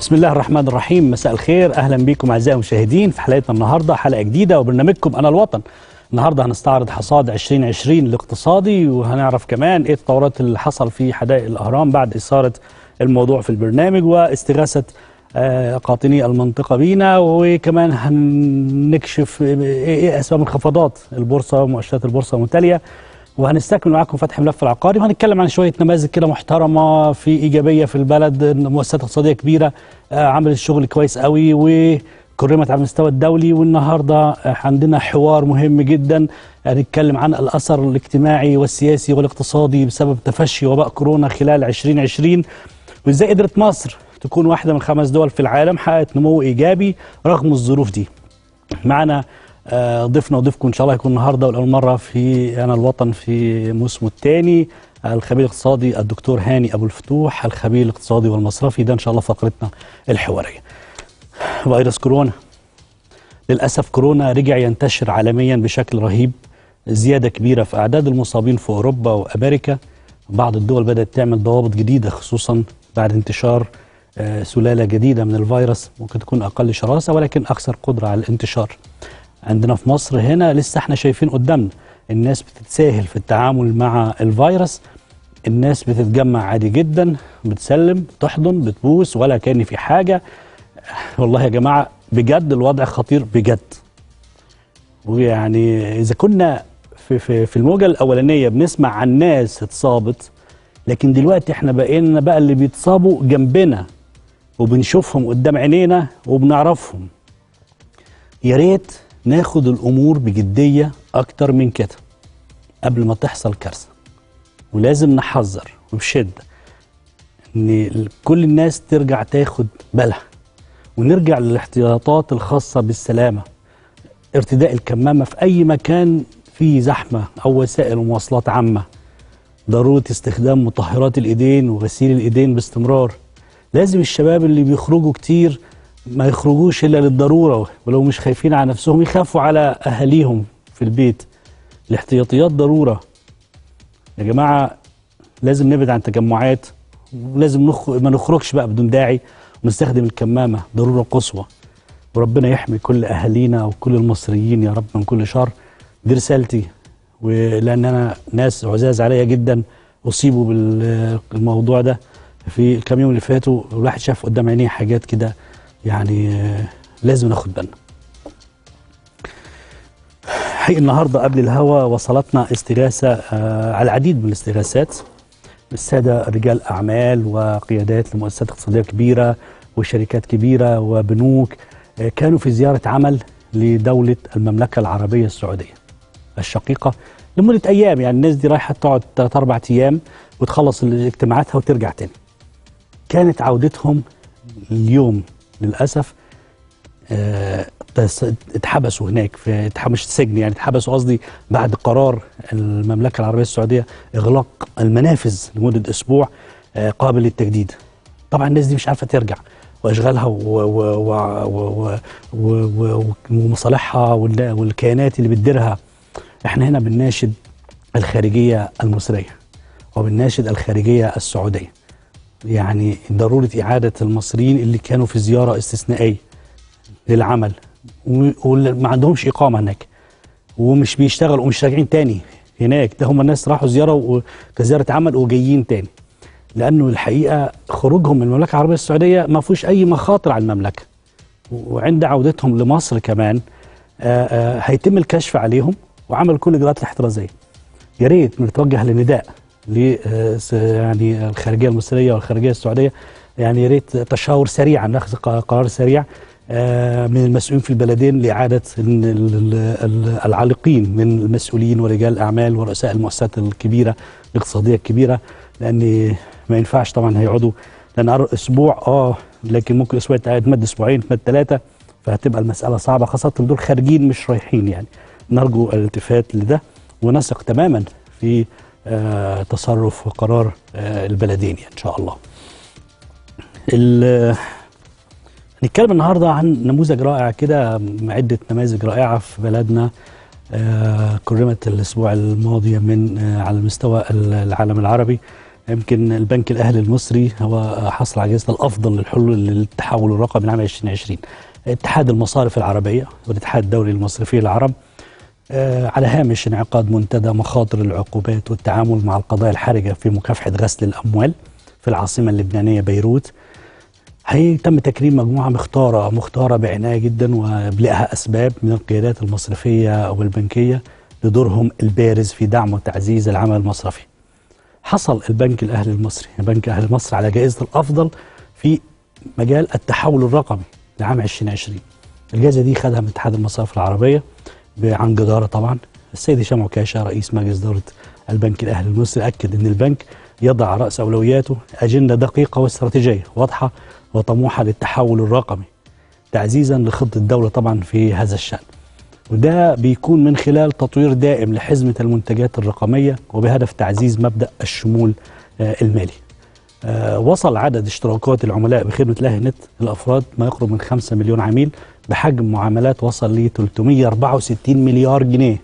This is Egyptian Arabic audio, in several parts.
بسم الله الرحمن الرحيم مساء الخير اهلا بكم اعزائي المشاهدين في حلقتنا النهارده حلقه جديده وبرنامجكم انا الوطن النهارده هنستعرض حصاد 2020 الاقتصادي وهنعرف كمان ايه التطورات اللي حصل في حدائق الاهرام بعد اثاره الموضوع في البرنامج واستغاثه آه، قاطني المنطقه بينا وكمان هنكشف ايه اسباب انخفاضات البورصه ومؤشرات البورصه المتاليه وهنستكمل معاكم فتح ملف العقاري وهنتكلم عن شويه نماذج كده محترمه في ايجابيه في البلد مؤسسات اقتصاديه كبيره آه، عملت شغل كويس قوي وكرمت على المستوى الدولي والنهارده آه، عندنا حوار مهم جدا هنتكلم عن الاثر الاجتماعي والسياسي والاقتصادي بسبب تفشي وباء كورونا خلال 2020 وازاي قدرت مصر تكون واحده من خمس دول في العالم حققت نمو ايجابي رغم الظروف دي. معنا آه، ضيفنا وضيفكم ان شاء الله هيكون النهارده ولاول مره في انا الوطن في موسمه الثاني الخبير الاقتصادي الدكتور هاني ابو الفتوح الخبير الاقتصادي والمصرفي ده ان شاء الله فقرتنا الحواريه. فيروس كورونا للاسف كورونا رجع ينتشر عالميا بشكل رهيب زياده كبيره في اعداد المصابين في اوروبا وامريكا بعض الدول بدات تعمل ضوابط جديده خصوصا بعد انتشار آه، سلاله جديده من الفيروس ممكن تكون اقل شراسه ولكن اكثر قدره على الانتشار. عندنا في مصر هنا لسه احنا شايفين قدامنا الناس بتتساهل في التعامل مع الفيروس الناس بتتجمع عادي جدا بتسلم تحضن بتبوس ولا كان في حاجه والله يا جماعه بجد الوضع خطير بجد ويعني اذا كنا في في في الموجه الاولانيه بنسمع عن ناس اتصابت لكن دلوقتي احنا بقينا بقى اللي بيتصابوا جنبنا وبنشوفهم قدام عينينا وبنعرفهم يا ريت ناخد الامور بجديه اكتر من كده قبل ما تحصل كارثه ولازم نحذر وبشده ان كل الناس ترجع تاخد بالها ونرجع للاحتياطات الخاصه بالسلامه ارتداء الكمامه في اي مكان فيه زحمه او وسائل مواصلات عامه ضروره استخدام مطهرات الايدين وغسيل الايدين باستمرار لازم الشباب اللي بيخرجوا كتير ما يخرجوش الا للضروره ولو مش خايفين على نفسهم يخافوا على اهاليهم في البيت الاحتياطيات ضروره يا جماعه لازم نبعد عن التجمعات ولازم نخ... ما نخرجش بقى بدون داعي ونستخدم الكمامه ضروره قصوى وربنا يحمي كل اهالينا وكل المصريين يا رب من كل شر دي رسالتي ولان انا ناس عزاز عليا جدا اصيبوا بالموضوع ده في الكام يوم اللي فاتوا الواحد شاف قدام عينيه حاجات كده يعني آه، لازم ناخد بالنا حقيقة النهارده قبل الهوا وصلتنا استغاثة آه، على العديد من الاستغاثات السادة رجال أعمال وقيادات لمؤسسات اقتصادية كبيرة وشركات كبيرة وبنوك آه، كانوا في زيارة عمل لدولة المملكة العربية السعودية الشقيقة لمدة أيام يعني الناس دي رايحة تقعد ثلاث أربع أيام وتخلص اجتماعاتها وترجع تاني كانت عودتهم اليوم للاسف آه، تس- اتحبسوا هناك في اتح- مش سجن يعني اتحبسوا قصدي بعد قرار المملكه العربيه السعوديه اغلاق المنافذ لمده اسبوع آه، قابل للتجديد. طبعا الناس دي مش عارفه ترجع واشغالها و- و- و- و- و- و- ومصالحها وال- والكيانات اللي بتديرها احنا هنا بنناشد الخارجيه المصريه وبنناشد الخارجيه السعوديه. يعني ضرورة إعادة المصريين اللي كانوا في زيارة استثنائية للعمل و- وما عندهمش إقامة هناك ومش بيشتغلوا ومش راجعين تاني هناك ده هم الناس راحوا زيارة و- كزيارة عمل وجايين تاني لأنه الحقيقة خروجهم من المملكة العربية السعودية ما فيهوش أي مخاطر على المملكة وعند عودتهم لمصر كمان آه، آه، هيتم الكشف عليهم وعمل كل الإجراءات الاحترازية يا ريت نتوجه لنداء ل آه، س- يعني الخارجيه المصريه والخارجيه السعوديه يعني يا ريت تشاور سريعا ناخذ ق- قرار سريع آه، من المسؤولين في البلدين لاعاده ال- ال- ال- العالقين من المسؤولين ورجال الاعمال ورؤساء المؤسسات الكبيره الاقتصاديه الكبيره لان ما ينفعش طبعا هيقعدوا لان أر- اسبوع اه لكن ممكن اسبوع يتمد اسبوعين يتمد ثلاثه فهتبقى المساله صعبه خاصه دول خارجين مش رايحين يعني نرجو الالتفات لده ونثق تماما في آه، تصرف وقرار آه، البلدين يعني ان شاء الله. ال- هنتكلم النهارده عن نموذج رائع كده عده نماذج رائعه في بلدنا آه، كرمت الاسبوع الماضي من آه، على مستوى العالم العربي يمكن البنك الاهلي المصري هو حصل على جائزه الافضل للحلول للتحول الرقمي لعام 2020 اتحاد المصارف العربيه والاتحاد الدولي للمصرفيه العرب آه، على هامش انعقاد منتدى مخاطر العقوبات والتعامل مع القضايا الحرجه في مكافحه غسل الاموال في العاصمه اللبنانيه بيروت هيتم تكريم مجموعه مختاره مختاره بعنايه جدا ولها اسباب من القيادات المصرفيه والبنكيه لدورهم البارز في دعم وتعزيز العمل المصرفي. حصل البنك الاهلي المصري، البنك الاهلي المصري على جائزه الافضل في مجال التحول الرقمي لعام 2020. الجائزه دي خدها من اتحاد المصارف العربيه عن جداره طبعا. السيد هشام عكاشه رئيس مجلس اداره البنك الاهلي المصري اكد ان البنك يضع على راس اولوياته اجنده دقيقه واستراتيجيه واضحه وطموحه للتحول الرقمي تعزيزا لخطه الدوله طبعا في هذا الشان. وده بيكون من خلال تطوير دائم لحزمه المنتجات الرقميه وبهدف تعزيز مبدا الشمول آه، المالي. آه، وصل عدد اشتراكات العملاء بخدمه لاهي نت الافراد ما يقرب من 5 مليون عميل بحجم معاملات وصل ل 364 مليار جنيه.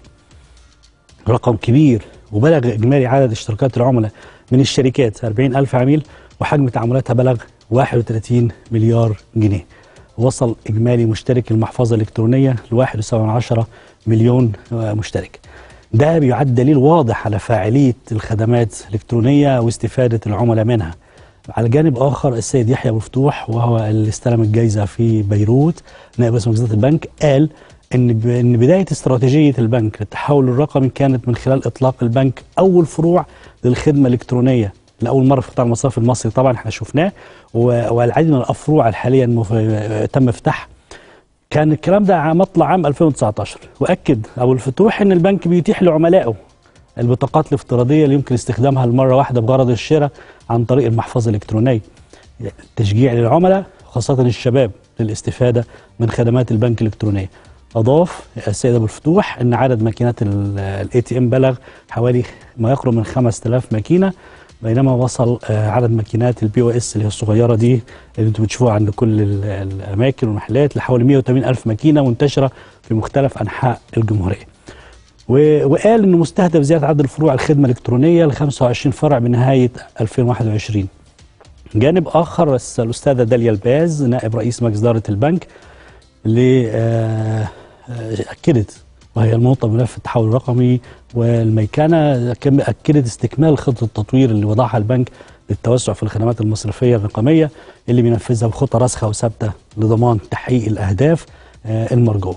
رقم كبير وبلغ اجمالي عدد اشتراكات العملاء من الشركات 40 ألف عميل وحجم تعاملاتها بلغ 31 مليار جنيه وصل إجمالي مشترك المحفظة الإلكترونية ل 1.7 مليون مشترك ده بيعد دليل واضح على فاعلية الخدمات الإلكترونية واستفادة العملاء منها على جانب آخر السيد يحيى أبو فتوح وهو اللي استلم الجائزة في بيروت نائب رئيس مجلس البنك قال ان ان بدايه استراتيجيه البنك للتحول الرقمي كانت من خلال اطلاق البنك اول فروع للخدمه الالكترونيه لاول مره في قطاع المصرف المصري طبعا احنا شفناه والعديد من الافروع حاليا تم افتتاحها كان الكلام ده مطلع عام 2019 واكد ابو الفتوح ان البنك بيتيح لعملائه البطاقات الافتراضيه اللي يمكن استخدامها المره واحده بغرض الشراء عن طريق المحفظه الالكترونيه تشجيع للعملاء خاصه الشباب للاستفاده من خدمات البنك الالكترونيه اضاف السيد ابو الفتوح ان عدد ماكينات الاي تي ام بلغ حوالي ما يقرب من 5000 ماكينه بينما وصل آه، عدد ماكينات البي او اس اللي هي الصغيره دي اللي انتم بتشوفوها عند كل الاماكن والمحلات لحوالي 180 الف ماكينه منتشره في مختلف انحاء الجمهوريه. وقال انه مستهدف زياده عدد الفروع الخدمه الالكترونيه ل 25 فرع بنهايه 2021. جانب اخر الاستاذه داليا الباز نائب رئيس مجلس اداره البنك اللي آه، آه، اكدت وهي المنطقه ملف التحول الرقمي والميكنه اكدت استكمال خطه التطوير اللي وضعها البنك للتوسع في الخدمات المصرفيه الرقميه اللي بينفذها بخطه راسخه وثابته لضمان تحقيق الاهداف آه، المرجوه.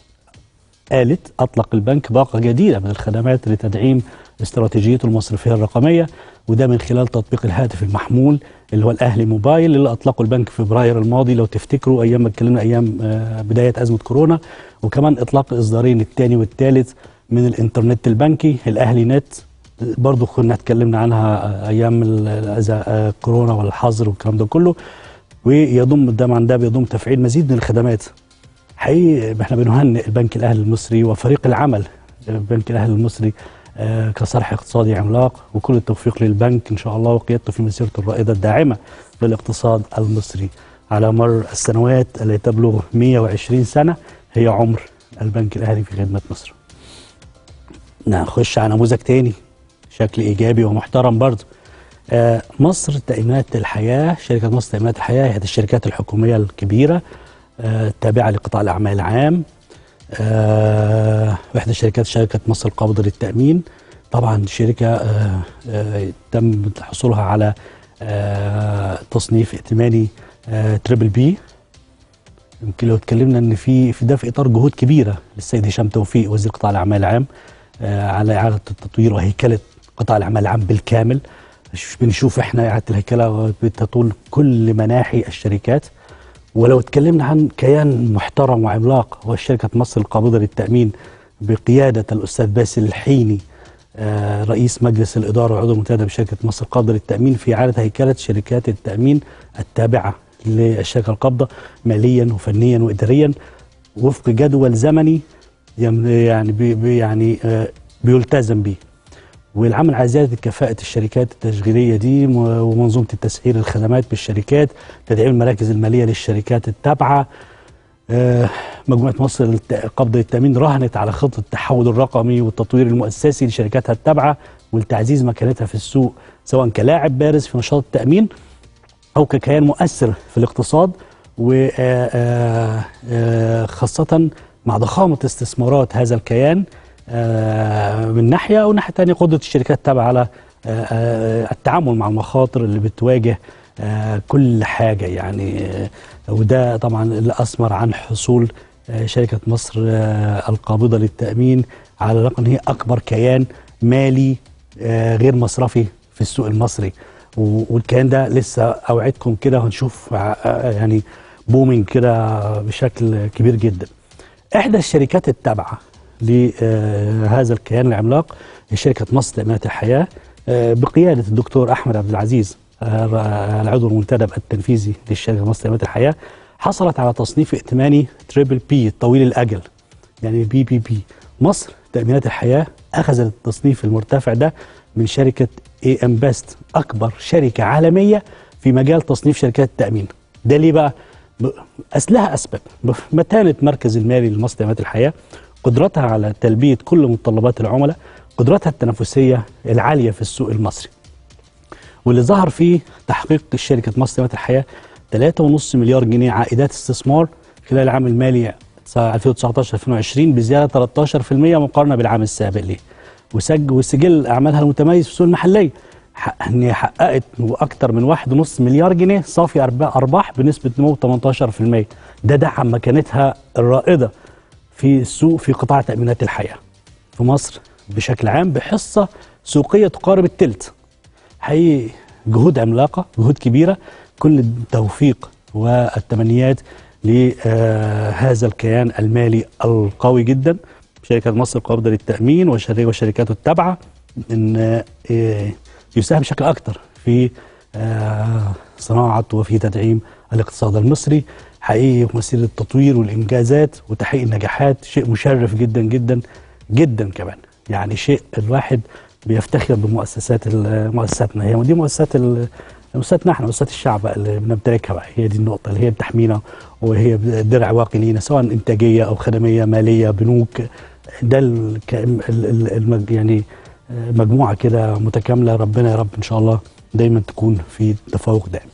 قالت اطلق البنك باقه جديده من الخدمات لتدعيم استراتيجيته المصرفيه الرقميه وده من خلال تطبيق الهاتف المحمول اللي هو الاهلي موبايل اللي اطلقه البنك في فبراير الماضي لو تفتكروا ايام ما اتكلمنا ايام آه، بدايه ازمه كورونا وكمان اطلاق الاصدارين الثاني والثالث من الانترنت البنكي الاهلي نت برضه كنا اتكلمنا عنها آه، ايام آه، كورونا والحظر والكلام ده كله ويضم ده عن ده بيضم تفعيل مزيد من الخدمات حقيقي احنا بنهنئ البنك الاهلي المصري وفريق العمل البنك الاهلي المصري آه كصرح اقتصادي عملاق وكل التوفيق للبنك ان شاء الله وقيادته في مسيرته الرائده الداعمه للاقتصاد المصري على مر السنوات التي تبلغ 120 سنه هي عمر البنك الاهلي في خدمه مصر. نخش على نموذج تاني شكل ايجابي ومحترم برضه. آه مصر تأمينات الحياة شركة مصر تأمينات الحياة هي الشركات الحكومية الكبيرة آه التابعة لقطاع الأعمال العام آه إحدى شركات شركة مصر القابضة للتأمين طبعا شركة آه آه تم حصولها على آه تصنيف ائتماني آه تريبل بي يمكن لو اتكلمنا ان في في ده في اطار جهود كبيره للسيد هشام توفيق وزير قطاع الاعمال العام آه على اعاده التطوير وهيكله قطاع الاعمال العام بالكامل بنشوف احنا اعاده الهيكله بتطول كل مناحي الشركات ولو اتكلمنا عن كيان محترم وعملاق هو شركه مصر القابضه للتامين بقياده الاستاذ باسل الحيني آه رئيس مجلس الاداره وعضو منتدى بشركه مصر القابضه للتامين في اعاده هيكله شركات التامين التابعه للشركه القابضه ماليا وفنيا واداريا وفق جدول زمني يعني بي يعني آه بيلتزم به والعمل على زياده كفاءه الشركات التشغيليه دي ومنظومه التسعير الخدمات بالشركات تدعيم المراكز الماليه للشركات التابعه آه مجموعه مصر قبض التامين راهنت على خطه التحول الرقمي والتطوير المؤسسي لشركاتها التابعه ولتعزيز مكانتها في السوق سواء كلاعب بارز في نشاط التامين او ككيان مؤثر في الاقتصاد وخاصه مع ضخامه استثمارات هذا الكيان آه، من ناحيه ومن ناحيه ثانيه قدره الشركات التابعه على آه، آه، التعامل مع المخاطر اللي بتواجه آه، كل حاجه يعني آه، وده طبعا اللي اثمر عن حصول آه، شركه مصر آه، القابضه للتامين على الرقم ان هي اكبر كيان مالي آه، غير مصرفي في السوق المصري و- والكيان ده لسه اوعدكم كده هنشوف ع- آه، يعني بومينج كده بشكل كبير جدا احدى الشركات التابعه لهذا الكيان العملاق هي شركه مصر لامانه الحياه آه، بقياده الدكتور احمد عبد العزيز آه، العضو المنتدب التنفيذي للشركه مصر لامانه الحياه حصلت على تصنيف ائتماني تريبل بي طويل الاجل يعني بي بي بي مصر تامينات الحياه اخذت التصنيف المرتفع ده من شركه اي ام بيست اكبر شركه عالميه في مجال تصنيف شركات التامين ده ليه بقى ب- أس- لها اسباب ب- متانه مركز المالي لمصر تامينات الحياه قدرتها على تلبيه كل متطلبات العملاء قدرتها التنافسيه العاليه في السوق المصري واللي ظهر فيه تحقيق الشركة مصر تامينات الحياة 3.5 مليار جنيه عائدات استثمار خلال العام المالي 2019-2020 بزيادة 13% مقارنة بالعام السابق ليه وسج وسجل أعمالها المتميز في السوق المحلية حق- ان هي حققت اكثر من 1.5 مليار جنيه صافي أرباح- ارباح بنسبه نمو 18% ده دعم مكانتها الرائده في السوق في قطاع تامينات الحياه في مصر بشكل عام بحصه سوقيه تقارب الثلث حقيقي جهود عملاقه جهود كبيره كل التوفيق والتمنيات لهذا الكيان المالي القوي جدا شركه مصر القابضه للتامين وشري- وشركاته التابعه ان آه، يساهم بشكل اكثر في آه، صناعه وفي تدعيم الاقتصاد المصري حقيقي في مسيره التطوير والانجازات وتحقيق النجاحات شيء مشرف جدا جدا جدا كمان يعني شيء الواحد بيفتخر بمؤسسات ال- مؤسساتنا هي ودي مؤسسات ال- مؤسساتنا احنا مؤسسات الشعب بقى اللي بنمتلكها بقى هي دي النقطه اللي هي بتحمينا وهي درع واقي لينا سواء انتاجيه او خدميه ماليه بنوك ده ال- ك- ال- ال- المج يعني آه، مجموعه كده متكامله ربنا يا رب ان شاء الله دايما تكون في تفوق دائم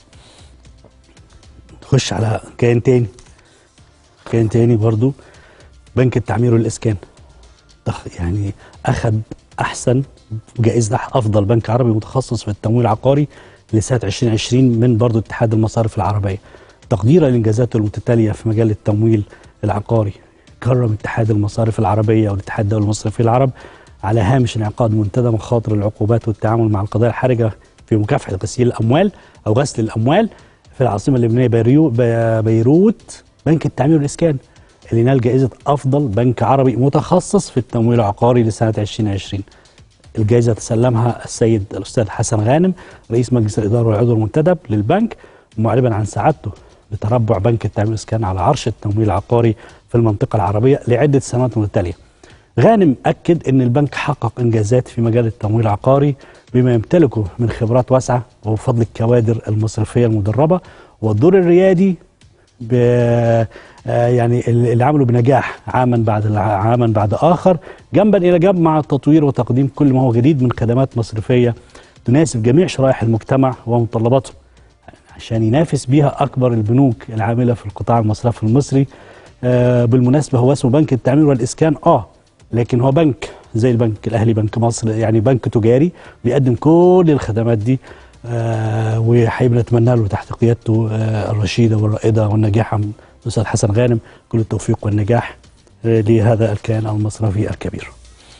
نخش على كيان تاني كيان تاني برضو بنك التعمير والاسكان تخ- يعني اخذ احسن جائزه افضل بنك عربي متخصص في التمويل العقاري لسنه 2020 من برضو اتحاد المصارف العربيه تقديرا لانجازاته المتتاليه في مجال التمويل العقاري كرم اتحاد المصارف العربيه والاتحاد الدولي المصرفي العرب على هامش انعقاد منتدى مخاطر العقوبات والتعامل مع القضايا الحرجه في مكافحه غسيل الاموال او غسل الاموال في العاصمه اللبنانيه بيريو بي- بيروت بنك التعمير والاسكان اللي نال جائزه افضل بنك عربي متخصص في التمويل العقاري لسنه 2020 الجائزة تسلمها السيد الأستاذ حسن غانم رئيس مجلس الإدارة والعضو المنتدب للبنك معربا عن سعادته بتربع بنك التعمير والإسكان على عرش التمويل العقاري في المنطقة العربية لعدة سنوات متتالية غانم أكد أن البنك حقق إنجازات في مجال التمويل العقاري بما يمتلكه من خبرات واسعة وبفضل الكوادر المصرفية المدربة والدور الريادي ب آه، يعني اللي عملوا بنجاح عاما بعد الع- عاما بعد اخر جنبا الى جنب مع التطوير وتقديم كل ما هو جديد من خدمات مصرفيه تناسب جميع شرائح المجتمع ومتطلباتهم عشان ينافس بيها اكبر البنوك العامله في القطاع المصرفي المصري آه بالمناسبه هو اسمه بنك التعمير والاسكان اه لكن هو بنك زي البنك الاهلي بنك مصر يعني بنك تجاري بيقدم كل الخدمات دي آه وحقيقي نتمنى له تحت قيادته آه الرشيده والرائده والناجحه الاستاذ حسن غانم كل التوفيق والنجاح آه لهذا الكيان المصرفي الكبير.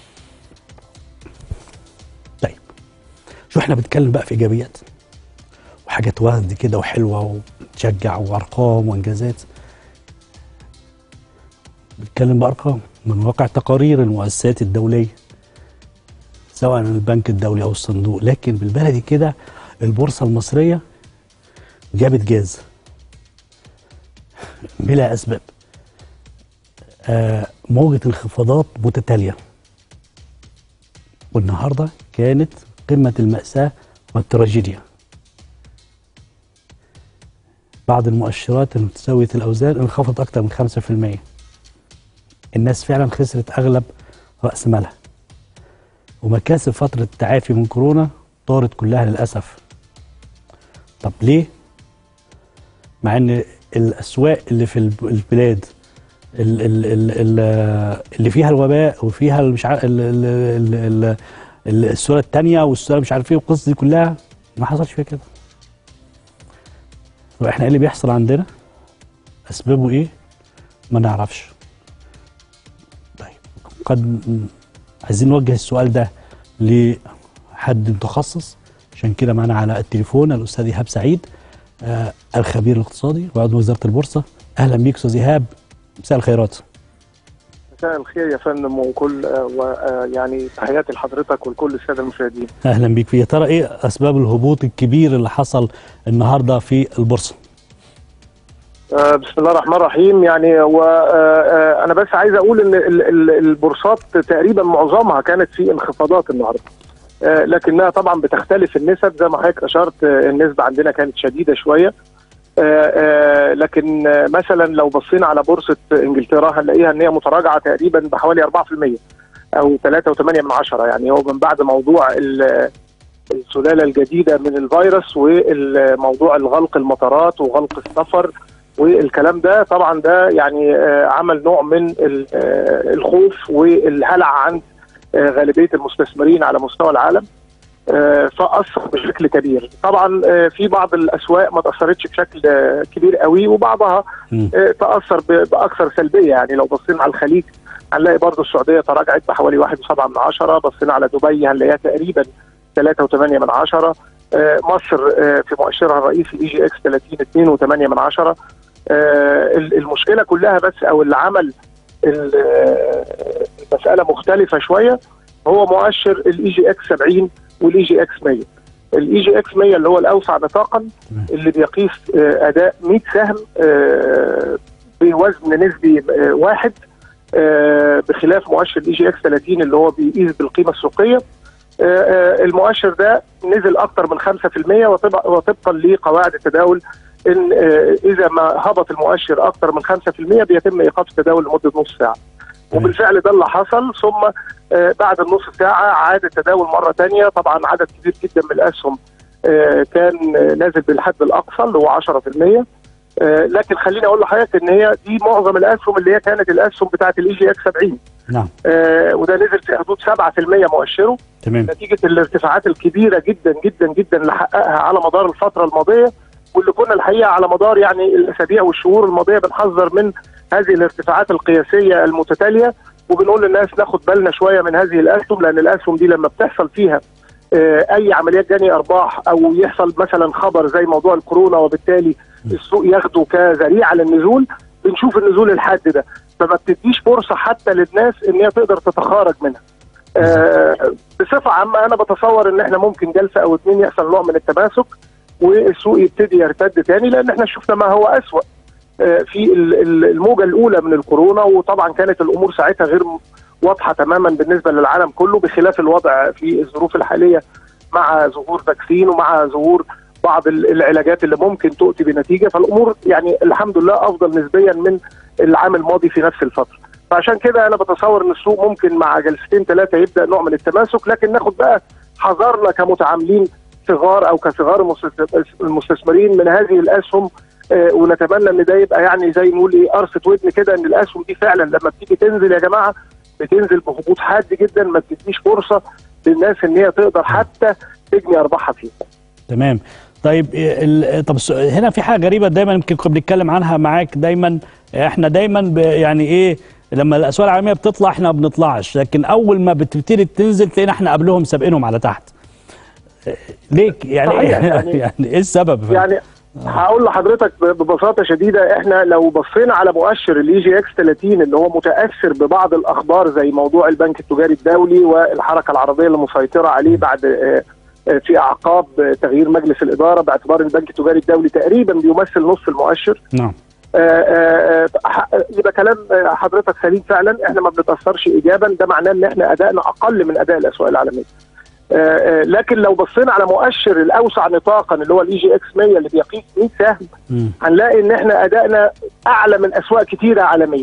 طيب شو احنا بنتكلم بقى في ايجابيات وحاجات ورد كده وحلوه وتشجع وارقام وانجازات بنتكلم بارقام من واقع تقارير المؤسسات الدوليه سواء البنك الدولي او الصندوق لكن بالبلدي كده البورصه المصريه جابت جاز بلا اسباب آه موجه انخفاضات متتاليه والنهارده كانت قمه الماساه والتراجيديا بعض المؤشرات المتساوية الأوزان انخفضت أكثر من 5% الناس فعلا خسرت أغلب رأس مالها ومكاسب فتره التعافي من كورونا طارت كلها للاسف طب ليه مع ان الاسواق اللي في الب- البلاد ال- ال- ال- ال- اللي فيها الوباء وفيها مش عارف ال- ال- ال- ال- ال- الصوره الثانيه والصوره مش عارف ايه والقصص دي كلها ما حصلش فيها كده واحنا ايه اللي بيحصل عندنا اسبابه ايه ما نعرفش طيب قد عايزين نوجه السؤال ده لحد متخصص عشان كده معانا على التليفون الاستاذ ايهاب سعيد آه الخبير الاقتصادي وعضو وزاره البورصه اهلا بيك استاذ ايهاب مساء الخيرات مساء الخير يا فندم وكل ويعني تحياتي لحضرتك ولكل الساده المشاهدين. اهلا بيك يا ترى ايه اسباب الهبوط الكبير اللي حصل النهارده في البورصه آه، بسم الله الرحمن الرحيم يعني وانا بس عايز اقول ان ال- ال- البورصات تقريبا معظمها كانت في انخفاضات النهارده. آه، لكنها طبعا بتختلف النسب زي ما حضرتك اشرت آه، النسبه عندنا كانت شديده شويه. آه، آه، لكن آه، مثلا لو بصينا على بورصه انجلترا هنلاقيها ان هي متراجعه تقريبا بحوالي 4% او 3.8 من عشرة يعني هو من بعد موضوع ال- السلاله الجديده من الفيروس وموضوع الغلق المطارات وغلق السفر والكلام ده طبعا ده يعني آه، عمل نوع من ال- آه، الخوف والهلع عند آه، غالبيه المستثمرين على مستوى العالم آه، فاثر بشكل كبير طبعا آه، في بعض الاسواق ما تاثرتش بشكل آه، كبير قوي وبعضها مم. آه، تاثر ب- باكثر سلبيه يعني لو بصينا على الخليج هنلاقي برضه السعوديه تراجعت بحوالي 1.7 من عشرة بصينا على دبي هنلاقيها تقريبا 3.8 من عشرة آه، مصر آه، في مؤشرها الرئيسي اي جي اكس 30 2.8 من عشرة آه، ال- المشكله كلها بس او اللي عمل ال- آه، المساله مختلفه شويه هو مؤشر الاي جي اكس 70 والاي جي اكس 100 الاي جي اكس 100 اللي هو الاوسع نطاقا اللي بيقيس آه، اداء 100 سهم آه، بوزن نسبي آه، واحد آه، بخلاف مؤشر الاي جي اكس 30 اللي هو بيقيس بالقيمه السوقيه آه، آه، المؤشر ده نزل اكثر من 5% وطبق- وطبقا لقواعد التداول ان آه، اذا ما هبط المؤشر اكثر من 5% بيتم ايقاف التداول لمده نص ساعه وبالفعل ده اللي حصل ثم آه، بعد النص ساعه عاد التداول مره ثانيه طبعا عدد كبير جدا من الاسهم آه، كان آه، نازل بالحد الاقصى اللي هو 10% آه، لكن خليني اقول لحضرتك ان هي دي معظم الاسهم اللي هي كانت الاسهم بتاعت الاي جي اكس 70 نعم آه، وده نزل في حدود 7% مؤشره تمام نتيجه الارتفاعات الكبيره جدا جدا جدا اللي حققها على مدار الفتره الماضيه واللي كنا الحقيقه على مدار يعني الاسابيع والشهور الماضيه بنحذر من هذه الارتفاعات القياسيه المتتاليه وبنقول للناس ناخد بالنا شويه من هذه الاسهم لان الاسهم دي لما بتحصل فيها آه، اي عمليات جني ارباح او يحصل مثلا خبر زي موضوع الكورونا وبالتالي السوق ياخده كذريعه للنزول بنشوف النزول الحاد ده فما بتديش فرصه حتى للناس ان هي تقدر تتخارج منها. آه، بصفه عامه انا بتصور ان احنا ممكن جلسه او اتنين يحصل نوع من التماسك والسوق يبتدي يرتد تاني لان احنا شفنا ما هو اسوأ آه، في ال- ال- الموجه الاولى من الكورونا وطبعا كانت الامور ساعتها غير واضحه تماما بالنسبه للعالم كله بخلاف الوضع في الظروف الحاليه مع ظهور فاكسين ومع ظهور بعض ال- العلاجات اللي ممكن تؤتي بنتيجه فالامور يعني الحمد لله افضل نسبيا من العام الماضي في نفس الفتره فعشان كده انا بتصور ان السوق ممكن مع جلستين ثلاثه يبدا نوع من التماسك لكن ناخد بقى حذرنا كمتعاملين صغار او كصغار المستث- المستثمرين من هذه الاسهم آه، ونتمنى ان ده يبقى يعني زي نقول ايه قرصه ودن كده ان الاسهم دي فعلا لما بتيجي تنزل يا جماعه بتنزل بهبوط حاد جدا ما بتديش فرصه للناس ان هي تقدر حتى تجني ارباحها فيه. تمام طيب ال- طب الس- هنا في حاجه غريبه دايما يمكن كنا بنتكلم عنها معاك دايما احنا دايما ب- يعني ايه لما الاسواق العالميه بتطلع احنا ما بنطلعش لكن اول ما بتبتدي تنزل تلاقينا احنا قبلهم سابقينهم على تحت ليه يعني صحيح، يعني, يعني- يعني ايه السبب يعني هقول لحضرتك ب- ببساطه شديده احنا لو بصينا على مؤشر الاي جي اكس 30 اللي هو متاثر ببعض الاخبار زي موضوع البنك التجاري الدولي والحركه العربيه اللي مسيطره عليه بعد آه، آه، في اعقاب آه، تغيير مجلس الاداره باعتبار البنك التجاري الدولي تقريبا بيمثل نص المؤشر نعم آه، آه، آه، ح- يبقى كلام آه، حضرتك سليم فعلا احنا ما بنتاثرش ايجابا ده معناه ان احنا ادائنا اقل من اداء الاسواق العالميه آه، آه، لكن لو بصينا على مؤشر الاوسع نطاقا اللي هو الاي جي اكس 100 اللي بيقيس 100 سهم مم. هنلاقي ان احنا ادائنا اعلى من اسواق كتيره عالميه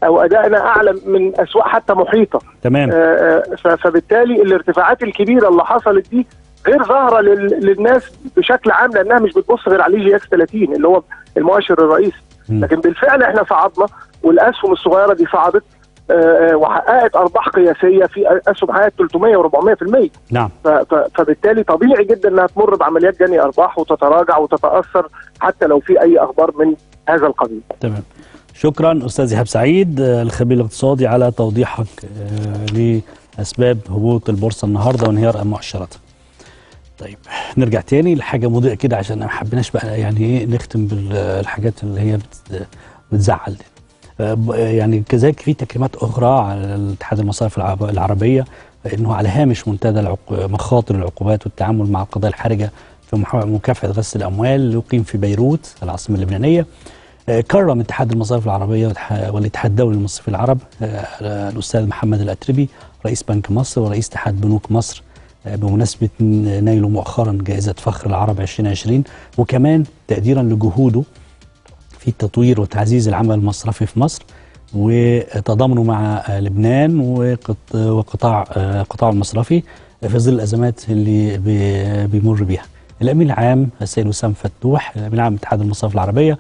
او ادائنا اعلى من اسواق حتى محيطه تمام آه، آه، ف- فبالتالي الارتفاعات الكبيره اللي حصلت دي غير ظاهره لل- للناس بشكل عام لانها مش بتبص غير على جي اكس 30 اللي هو المؤشر الرئيسي مم. لكن بالفعل احنا صعدنا والاسهم الصغيره دي صعدت آه، آه، وحققت ارباح قياسيه في اسهم حققت 300 و400% نعم ف- ف- فبالتالي طبيعي جدا انها تمر بعمليات جني ارباح وتتراجع وتتاثر حتى لو في اي اخبار من هذا القبيل. تمام شكرا استاذ ايهاب سعيد آه، الخبير الاقتصادي على توضيحك آه، لاسباب هبوط البورصه النهارده وانهيار المؤشرات. طيب نرجع تاني لحاجه مضيئه كده عشان ما حبيناش بقى يعني ايه نختم بالحاجات اللي هي بت- بتزعل دي. آه، ب- يعني كذلك في تكريمات اخرى على الاتحاد المصارف العرب- العربيه انه على هامش منتدى العق- مخاطر العقوبات والتعامل مع القضايا الحرجه في مح- مكافحه غسل الاموال اللي يقيم في بيروت العاصمه اللبنانيه آه، كرم اتحاد المصارف العربيه والاتح- والاتحاد الدولي للمصرفين العرب آه، الاستاذ محمد الاتربي رئيس بنك مصر ورئيس اتحاد بنوك مصر آه، بمناسبه نيله مؤخرا جائزه فخر العرب 2020 وكمان تقديرا لجهوده في تطوير وتعزيز العمل المصرفي في مصر وتضامنه مع آه، لبنان وقط- وقطاع آه، القطاع المصرفي في ظل الازمات اللي بي- بيمر بيها. الامين العام السيد وسام فتوح الامين العام اتحاد المصارف العربيه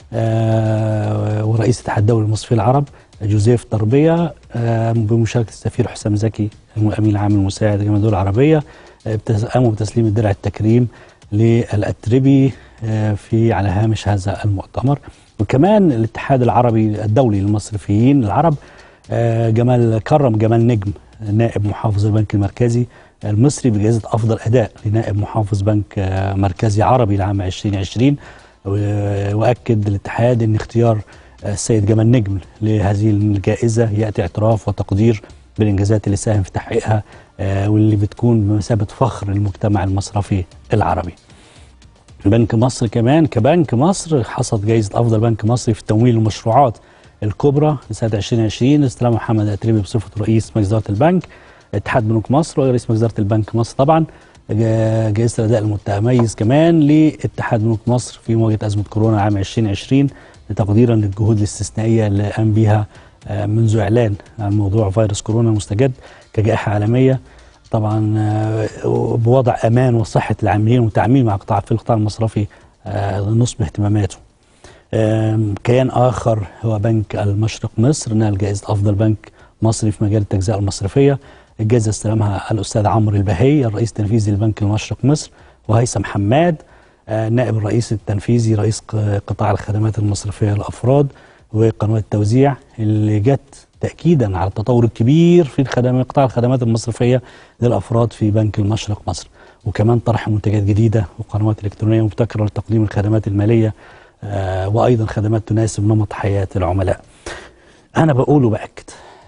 آه، ورئيس الاتحاد الدولي للمصرفين العرب جوزيف طربيه آه، بمشاركه السفير حسام زكي الامين العام المساعد لجامعه الدول العربيه آه، بتس- قاموا بتسليم الدرع التكريم للاتربي آه، في على هامش هذا المؤتمر وكمان الاتحاد العربي الدولي للمصرفيين العرب آه، جمال كرم جمال نجم نائب محافظ البنك المركزي المصري بجائزة أفضل أداء لنائب محافظ بنك آه، مركزي عربي لعام 2020 و- وأكد الاتحاد أن اختيار آه، السيد جمال نجم لهذه الجائزة يأتي اعتراف وتقدير بالإنجازات اللي ساهم في تحقيقها آه، واللي بتكون بمثابة فخر للمجتمع المصرفي العربي بنك مصر كمان كبنك مصر حصد جائزة أفضل بنك مصري في تمويل المشروعات الكبرى لسنة 2020 استلم محمد أتريبي بصفة رئيس مجلس إدارة البنك اتحاد بنوك مصر ورئيس مجلس إدارة البنك مصر طبعا جا- جائزة الأداء المتميز كمان لاتحاد بنوك مصر في مواجهة أزمة كورونا عام 2020 تقديرا للجهود الاستثنائية اللي قام بها آه، منذ إعلان عن موضوع فيروس كورونا المستجد كجائحة عالمية طبعا آه، بوضع امان وصحه العاملين وتعميم مع قطاع في القطاع المصرفي آه، نصب اهتماماته. آم، كيان اخر هو بنك المشرق مصر نال جائزه افضل بنك مصري في مجال التجزئه المصرفيه. الجائزه استلمها الاستاذ عمرو البهي الرئيس التنفيذي لبنك المشرق مصر وهيثم حماد آه، نائب الرئيس التنفيذي رئيس ق- قطاع الخدمات المصرفيه للافراد وقنوات التوزيع اللي جت تاكيدا على التطور الكبير في الخدمات قطاع الخدمات المصرفيه للافراد في بنك المشرق مصر وكمان طرح منتجات جديده وقنوات الكترونيه مبتكره لتقديم الخدمات الماليه آه، وايضا خدمات تناسب نمط حياه العملاء. انا بقول وباكد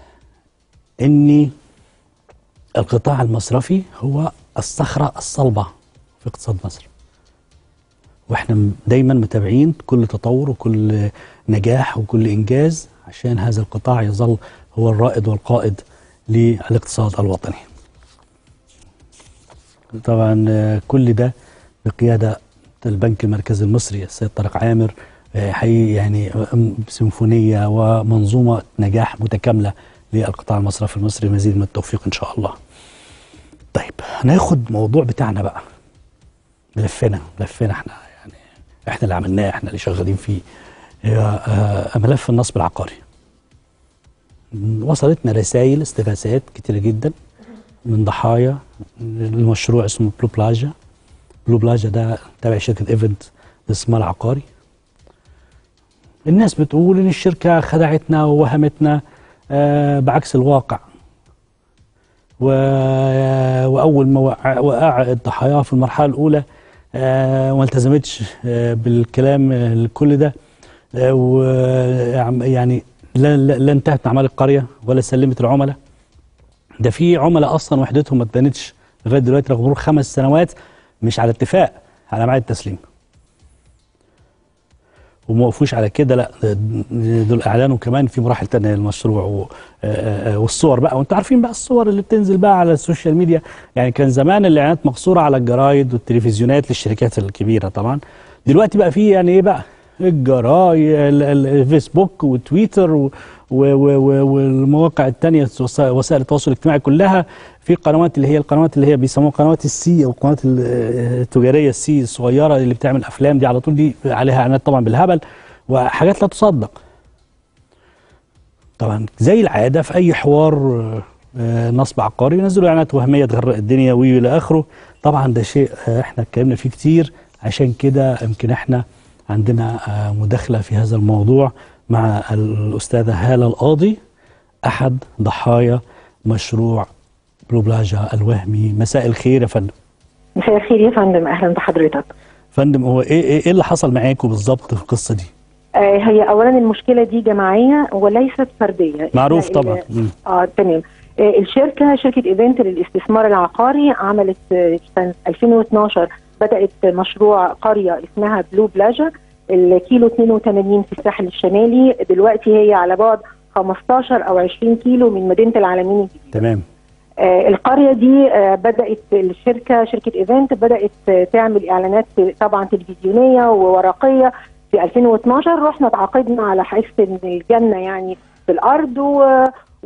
اني القطاع المصرفي هو الصخره الصلبه في اقتصاد مصر. واحنا م- دايما متابعين كل تطور وكل نجاح وكل انجاز عشان هذا القطاع يظل هو الرائد والقائد للاقتصاد الوطني. طبعا آه، كل ده بقياده البنك المركزي المصري السيد طارق عامر آه، حقيقي يعني آه، سيمفونيه ومنظومه نجاح متكامله للقطاع المصرفي المصري مزيد من التوفيق ان شاء الله. طيب هناخد موضوع بتاعنا بقى لفنا لفنا احنا يعني احنا اللي عملناه احنا اللي شغالين فيه هي آه، ملف النصب العقاري وصلتنا رسائل استغاثات كتيرة جدا من ضحايا المشروع اسمه بلو بلاجا بلو بلاجا ده تابع شركة ايفنت للاستثمار العقاري الناس بتقول ان الشركة خدعتنا ووهمتنا آه، بعكس الواقع و... واول ما وقع, وقع الضحايا في المرحله الاولى آه، وما التزمتش آه، بالكلام آه، كل ده آه، وعم- يعني لا, لا, لا انتهت من اعمال القريه ولا سلمت العملاء ده في عملاء اصلا وحدتهم ما اتبنتش لغايه دلوقتي رغم مرور خمس سنوات مش على اتفاق على ميعاد التسليم وما وقفوش على كده لا ده- دول اعلانوا كمان في مراحل تانية للمشروع و- آه، آه، والصور بقى وانتوا عارفين بقى الصور اللي بتنزل بقى على السوشيال ميديا يعني كان زمان الاعلانات مقصوره على الجرايد والتلفزيونات للشركات الكبيره طبعا دلوقتي بقى في يعني ايه بقى الجراي ال- ال- الفيسبوك وتويتر و- و- و- و- والمواقع التانية وسا- وسائل التواصل الاجتماعي كلها في قنوات اللي هي القنوات اللي هي بيسموها قنوات السي او القنوات ال- التجاريه السي الصغيره اللي بتعمل افلام دي على طول دي عليها اعلانات طبعا بالهبل وحاجات لا تصدق طبعا زي العاده في اي حوار آه، آه، نصب عقاري ينزلوا اعلانات وهميه تغرق الدنيا والى اخره طبعا ده شيء آه، احنا اتكلمنا فيه كتير عشان كده يمكن احنا عندنا آه، مداخله في هذا الموضوع مع الاستاذه هاله القاضي احد ضحايا مشروع بلو بلاجا الوهمي مساء الخير يا فندم مساء الخير يا فندم اهلا بحضرتك فندم هو ايه ايه إيه اللي حصل معاكم بالظبط في القصه دي آه هي اولا المشكله دي جماعيه وليست فرديه معروف إحنا ال- طبعا مم. اه تمام آه الشركه شركه ايفنت للاستثمار العقاري عملت آه، سنه 2012 بدات مشروع قريه اسمها بلو بلاجا الكيلو 82 في الساحل الشمالي دلوقتي هي على بعد 15 او 20 كيلو من مدينه العالمين الجديده تمام آه، القريه دي آه، بدات الشركه شركه ايفنت بدات آه، تعمل اعلانات طبعا تلفزيونيه وورقيه في 2012 رحنا تعاقدنا على حس ان الجنه يعني في الارض و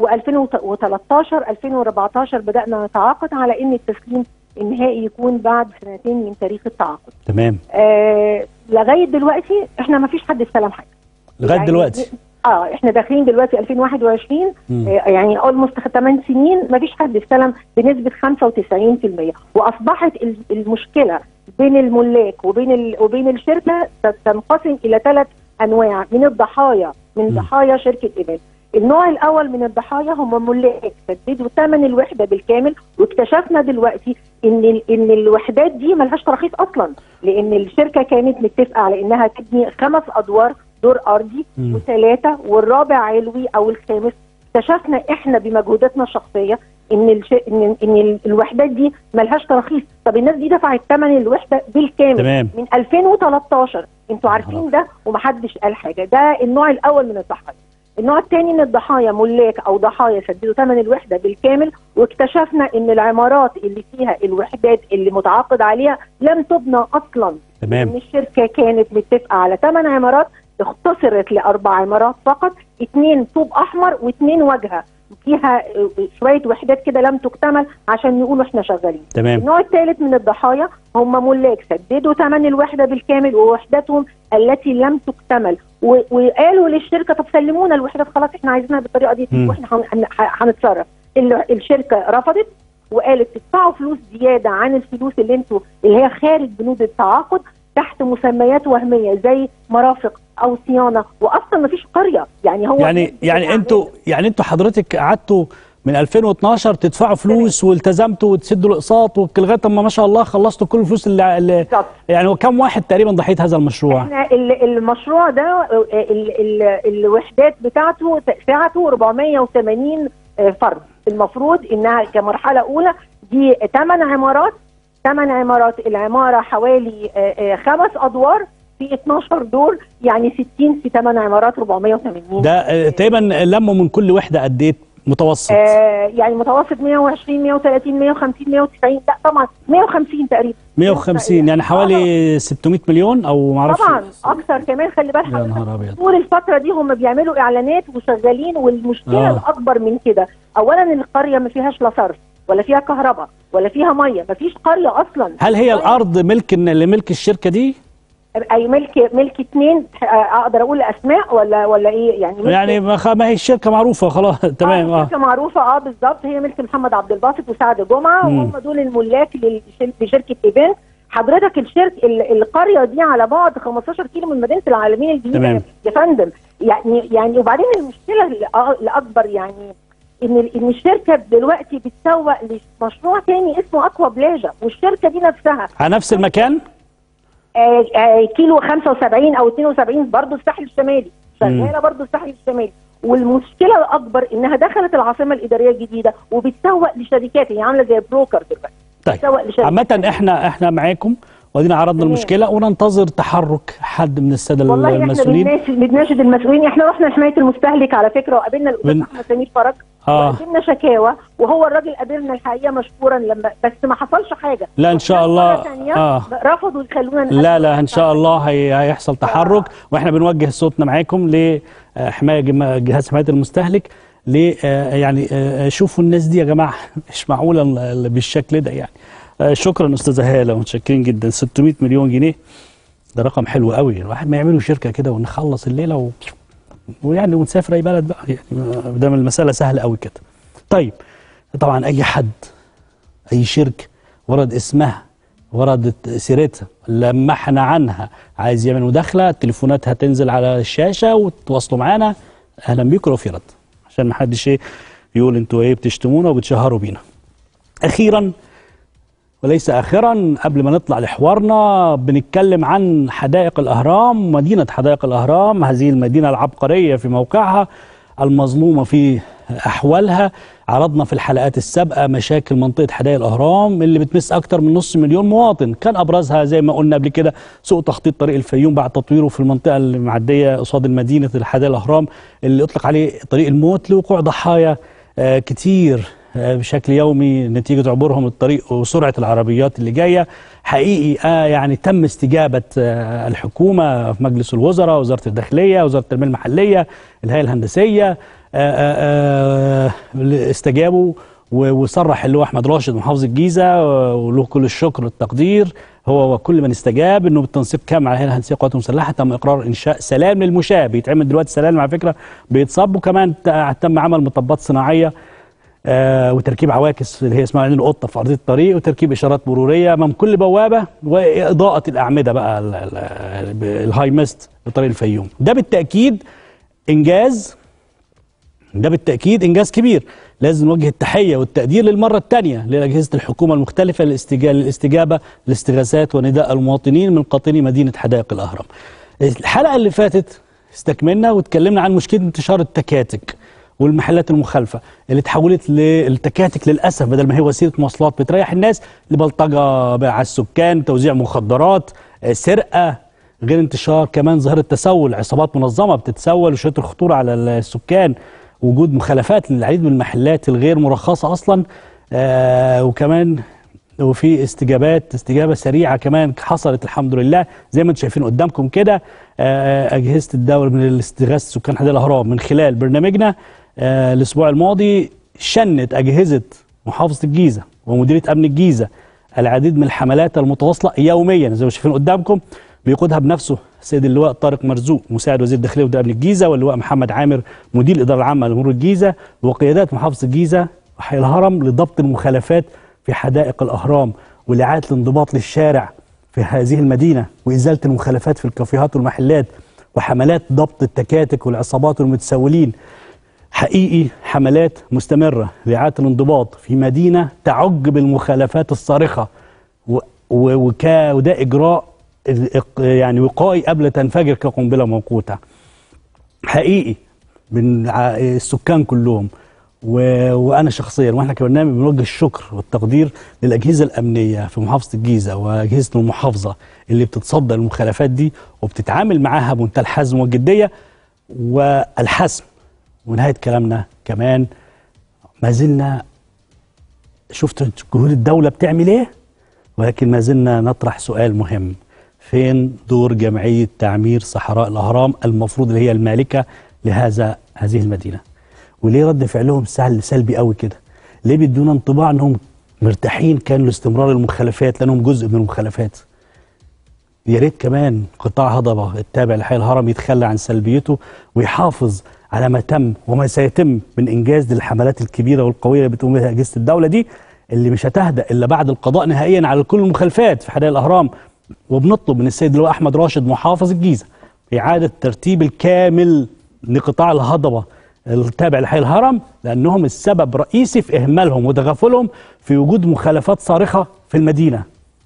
و2013 2014 بدانا نتعاقد على ان التسليم النهائي يكون بعد سنتين من تاريخ التعاقد تمام آه لغايه دلوقتي احنا ما فيش حد استلم حاجه لغايه يعني دلوقتي اه احنا داخلين دلوقتي 2021 مم. آه يعني اولموست 8 سنين ما فيش حد استلم بنسبه 95% واصبحت ال- المشكله بين الملاك وبين ال... وبين الشركه ت- تنقسم الى ثلاث انواع من الضحايا من مم. ضحايا شركه ايفنت النوع الاول من الضحايا هم ملاك سددوا ثمن الوحده بالكامل واكتشفنا دلوقتي ان ال- ان الوحدات دي ملهاش تراخيص اصلا لان الشركه كانت متفقه على انها تبني خمس ادوار دور ارضي مم. وثلاثه والرابع علوي او الخامس اكتشفنا احنا بمجهوداتنا الشخصيه ان الش... ان ان ال- الوحدات دي ملهاش تراخيص طب الناس دي دفعت ثمن الوحده بالكامل تمام. من 2013 انتوا عارفين ده ومحدش قال حاجه ده النوع الاول من الضحايا النوع الثاني من الضحايا ملاك او ضحايا سددوا ثمن الوحده بالكامل واكتشفنا ان العمارات اللي فيها الوحدات اللي متعاقد عليها لم تبنى اصلا ان تمام الشركه كانت متفقه على ثمان عمارات اختصرت لاربع عمارات فقط اثنين طوب احمر واثنين واجهه فيها آه، شويه وحدات كده لم تكتمل عشان يقولوا احنا شغالين تمام النوع الثالث من الضحايا هم ملاك سددوا ثمن الوحده بالكامل ووحدتهم التي لم تكتمل و- وقالوا للشركه طب سلمونا الوحدات خلاص احنا عايزينها بالطريقه دي مم. واحنا هن- هن- هنتصرف ال- الشركه رفضت وقالت تدفعوا فلوس زياده عن الفلوس اللي انتوا اللي هي خارج بنود التعاقد تحت مسميات وهميه زي مرافق او صيانه واصلا ما فيش قريه يعني هو يعني يعني انتوا يعني انتوا حضرتك قعدتوا من 2012 تدفعوا فلوس والتزمتوا وتسدوا الاقساط لغايه اما ما شاء الله خلصتوا كل الفلوس اللي, اللي بالظبط. يعني وكم واحد تقريبا ضحيه هذا المشروع؟ احنا ال- المشروع ده آه، ال- ال- الوحدات بتاعته سعته 480 آه، فرد المفروض انها كمرحله اولى دي ثمان عمارات ثمان عمارات العماره حوالي آه، آه، خمس ادوار في 12 دور يعني 60 في ثمان عمارات 480 ده آه، تقريبا لموا من كل وحده قد ايه متوسط؟ آه يعني متوسط 120 130 150 190 لا طبعا 150 تقريبا 150 يعني حوالي 600 مليون او ما اعرفش طبعا اكثر كمان خلي بالك يا حضرتك نهار ابيض طول الفترة دي هم بيعملوا إعلانات وشغالين والمشكلة آه. آه. الأكبر من كده أولا القرية ما فيهاش لا صرف ولا فيها كهرباء ولا فيها مية ما فيش قرية أصلا هل هي الارض ملك لملك الشركه دي؟ أي ملك ملك اتنين آه، أقدر أقول أسماء ولا ولا إيه يعني ملك يعني ما خ- ما هي الشركه معروفه خلاص تمام اه اه شركة معروفة اه بالظبط هي ملك محمد عبد الباسط وسعد جمعة مم. وهم دول الملاك للش- لشركة ايفنت حضرتك الشرك ال- القرية دي على بعد 15 كيلو من مدينة العالمين الجديدة تمام. يا فندم يعني يعني وبعدين المشكلة الأ- الأكبر يعني ان ال- ان الشركه دلوقتي بتسوق لمشروع تاني اسمه اكوا بلاجا والشركه دي نفسها على نفس المكان؟ آه آه كيلو 75 او 72 برضه الساحل الشمالي شغاله برضه الساحل الشمالي والمشكله الاكبر انها دخلت العاصمه الاداريه الجديده وبتسوق لشركات هي عامله زي بروكر دلوقتي طيب بتسوق لشركات عامة احنا احنا معاكم وادينا عرضنا تمام. المشكله وننتظر تحرك حد من الساده والله احنا المسؤولين بنناشد بنناشد المسؤولين احنا رحنا لحمايه المستهلك على فكره وقابلنا الاستاذ بن- احمد سمير فرج آه. وقدمنا شكاوى وهو الراجل قابلنا الحقيقه مشكورا لما بس ما حصلش حاجه لا، إن شاء رحنا الله. مرة تانية آه. رفضوا يخلونا نقدم لا لا ان شاء الله هي هيحصل تحرك واحنا بنوجه صوتنا معاكم لحمايه جما- جهاز حمايه المستهلك ل آه، يعني آه، شوفوا الناس دي يا جماعه مش معقوله ال- ال- بالشكل ده يعني آه، شكرا استاذه هاله متشكرين جدا 600 مليون جنيه ده رقم حلو قوي الواحد ما يعملوا شركه كده ونخلص الليله و... ويعني ونسافر اي بلد بقى يعني ما دام المساله سهله قوي كده طيب طبعا اي حد اي شركه ورد اسمها وردت سيرتها لمحنا عنها عايز يعمل مداخله التليفونات هتنزل على الشاشه وتواصلوا معانا اهلا بيكم لو في رد عشان ما حدش ايه يقول انتوا ايه بتشتمونا وبتشهروا بينا اخيرا وليس اخرا قبل ما نطلع لحوارنا بنتكلم عن حدائق الاهرام مدينه حدائق الاهرام هذه المدينه العبقريه في موقعها المظلومه في احوالها عرضنا في الحلقات السابقه مشاكل منطقه حدائق الاهرام اللي بتمس اكثر من نص مليون مواطن كان ابرزها زي ما قلنا قبل كده سوء تخطيط طريق الفيوم بعد تطويره في المنطقه اللي معديه قصاد المدينه حدائق الاهرام اللي اطلق عليه طريق الموت لوقوع ضحايا آه، كتير آه، بشكل يومي نتيجة عبورهم الطريق وسرعة العربيات اللي جاية حقيقي آه يعني تم استجابة آه الحكومة في مجلس الوزراء وزارة الداخلية وزارة التنمية المحلية الهيئة الهندسية آه آه آه استجابوا و- وصرح اللي هو احمد راشد محافظ الجيزه آه، وله كل الشكر والتقدير هو وكل من استجاب انه بالتنسيق كامل مع الهيئه الهندسيه للقوات المسلحه تم اقرار انشاء سلام للمشاة بيتعمل دلوقتي سلام على فكره بيتصب وكمان ت- تم عمل مطبات صناعيه آه وتركيب عواكس اللي هي اسمها عين القطه في ارضيه الطريق وتركيب اشارات مروريه امام كل بوابه واضاءه الاعمده بقى ال- ال- الهاي ميست لطريق الفيوم ده بالتاكيد انجاز ده بالتأكيد إنجاز كبير لازم نوجه التحية والتقدير للمرة الثانية لأجهزة الحكومة المختلفة للاستجا- للاستجابة لاستغاثات ونداء المواطنين من قاطني مدينة حدائق الأهرام الحلقة اللي فاتت استكملنا واتكلمنا عن مشكلة انتشار التكاتك والمحلات المخالفة اللي اتحولت للتكاتك للأسف بدل ما هي وسيلة مواصلات بتريح الناس لبلطجة بقى على السكان توزيع مخدرات آه، سرقة غير انتشار كمان ظاهرة تسول عصابات منظمة بتتسول وشوية الخطورة على السكان وجود مخالفات للعديد من المحلات الغير مرخصة أصلا آه وكمان وفي استجابات استجابة سريعة كمان حصلت الحمد لله زي ما انتم شايفين قدامكم كده آه أجهزة الدولة من الاستغاثة سكان حدائق الأهرام من خلال برنامجنا آه الأسبوع الماضي شنت أجهزة محافظة الجيزة ومديرية أمن الجيزة العديد من الحملات المتواصلة يوميا زي ما شايفين قدامكم بيقودها بنفسه السيد اللواء طارق مرزوق مساعد وزير الداخليه وده امن الجيزه واللواء محمد عامر مدير الاداره العامه لمرور الجيزه وقيادات محافظه الجيزه وحي الهرم لضبط المخالفات في حدائق الاهرام ولاعاده الانضباط للشارع في هذه المدينه وازاله المخالفات في الكافيهات والمحلات وحملات ضبط التكاتك والعصابات والمتسولين حقيقي حملات مستمره لاعاده الانضباط في مدينه تعج بالمخالفات الصارخه و- و- وكا وده اجراء ال- يعني وقائي قبل تنفجر كقنبله موقوته حقيقي من ع- السكان كلهم و... وانا شخصيا واحنا كبرنامج بنوجه الشكر والتقدير للاجهزه الامنيه في محافظه الجيزه واجهزه المحافظه اللي بتتصدى للمخالفات دي وبتتعامل معاها بمنتهى الحزم والجديه والحسم ونهايه كلامنا كمان ما زلنا شفتوا جهود الدوله بتعمل ايه ولكن ما زلنا نطرح سؤال مهم فين دور جمعية تعمير صحراء الأهرام المفروض اللي هي المالكة لهذا هذه المدينة وليه رد فعلهم سهل سلبي قوي كده ليه بيدونا انطباع انهم مرتاحين كانوا لاستمرار المخالفات لانهم جزء من المخالفات يا ريت كمان قطاع هضبه التابع لحي الهرم يتخلى عن سلبيته ويحافظ على ما تم وما سيتم من انجاز للحملات الكبيره والقويه اللي بتقوم بها اجهزه الدوله دي اللي مش هتهدأ الا بعد القضاء نهائيا على كل المخالفات في حدائق الاهرام وبنطلب من السيد اللواء احمد راشد محافظ الجيزه اعاده الترتيب الكامل لقطاع الهضبه التابع لحي الهرم لانهم السبب رئيسي في اهمالهم وتغافلهم في وجود مخالفات صارخه في المدينه.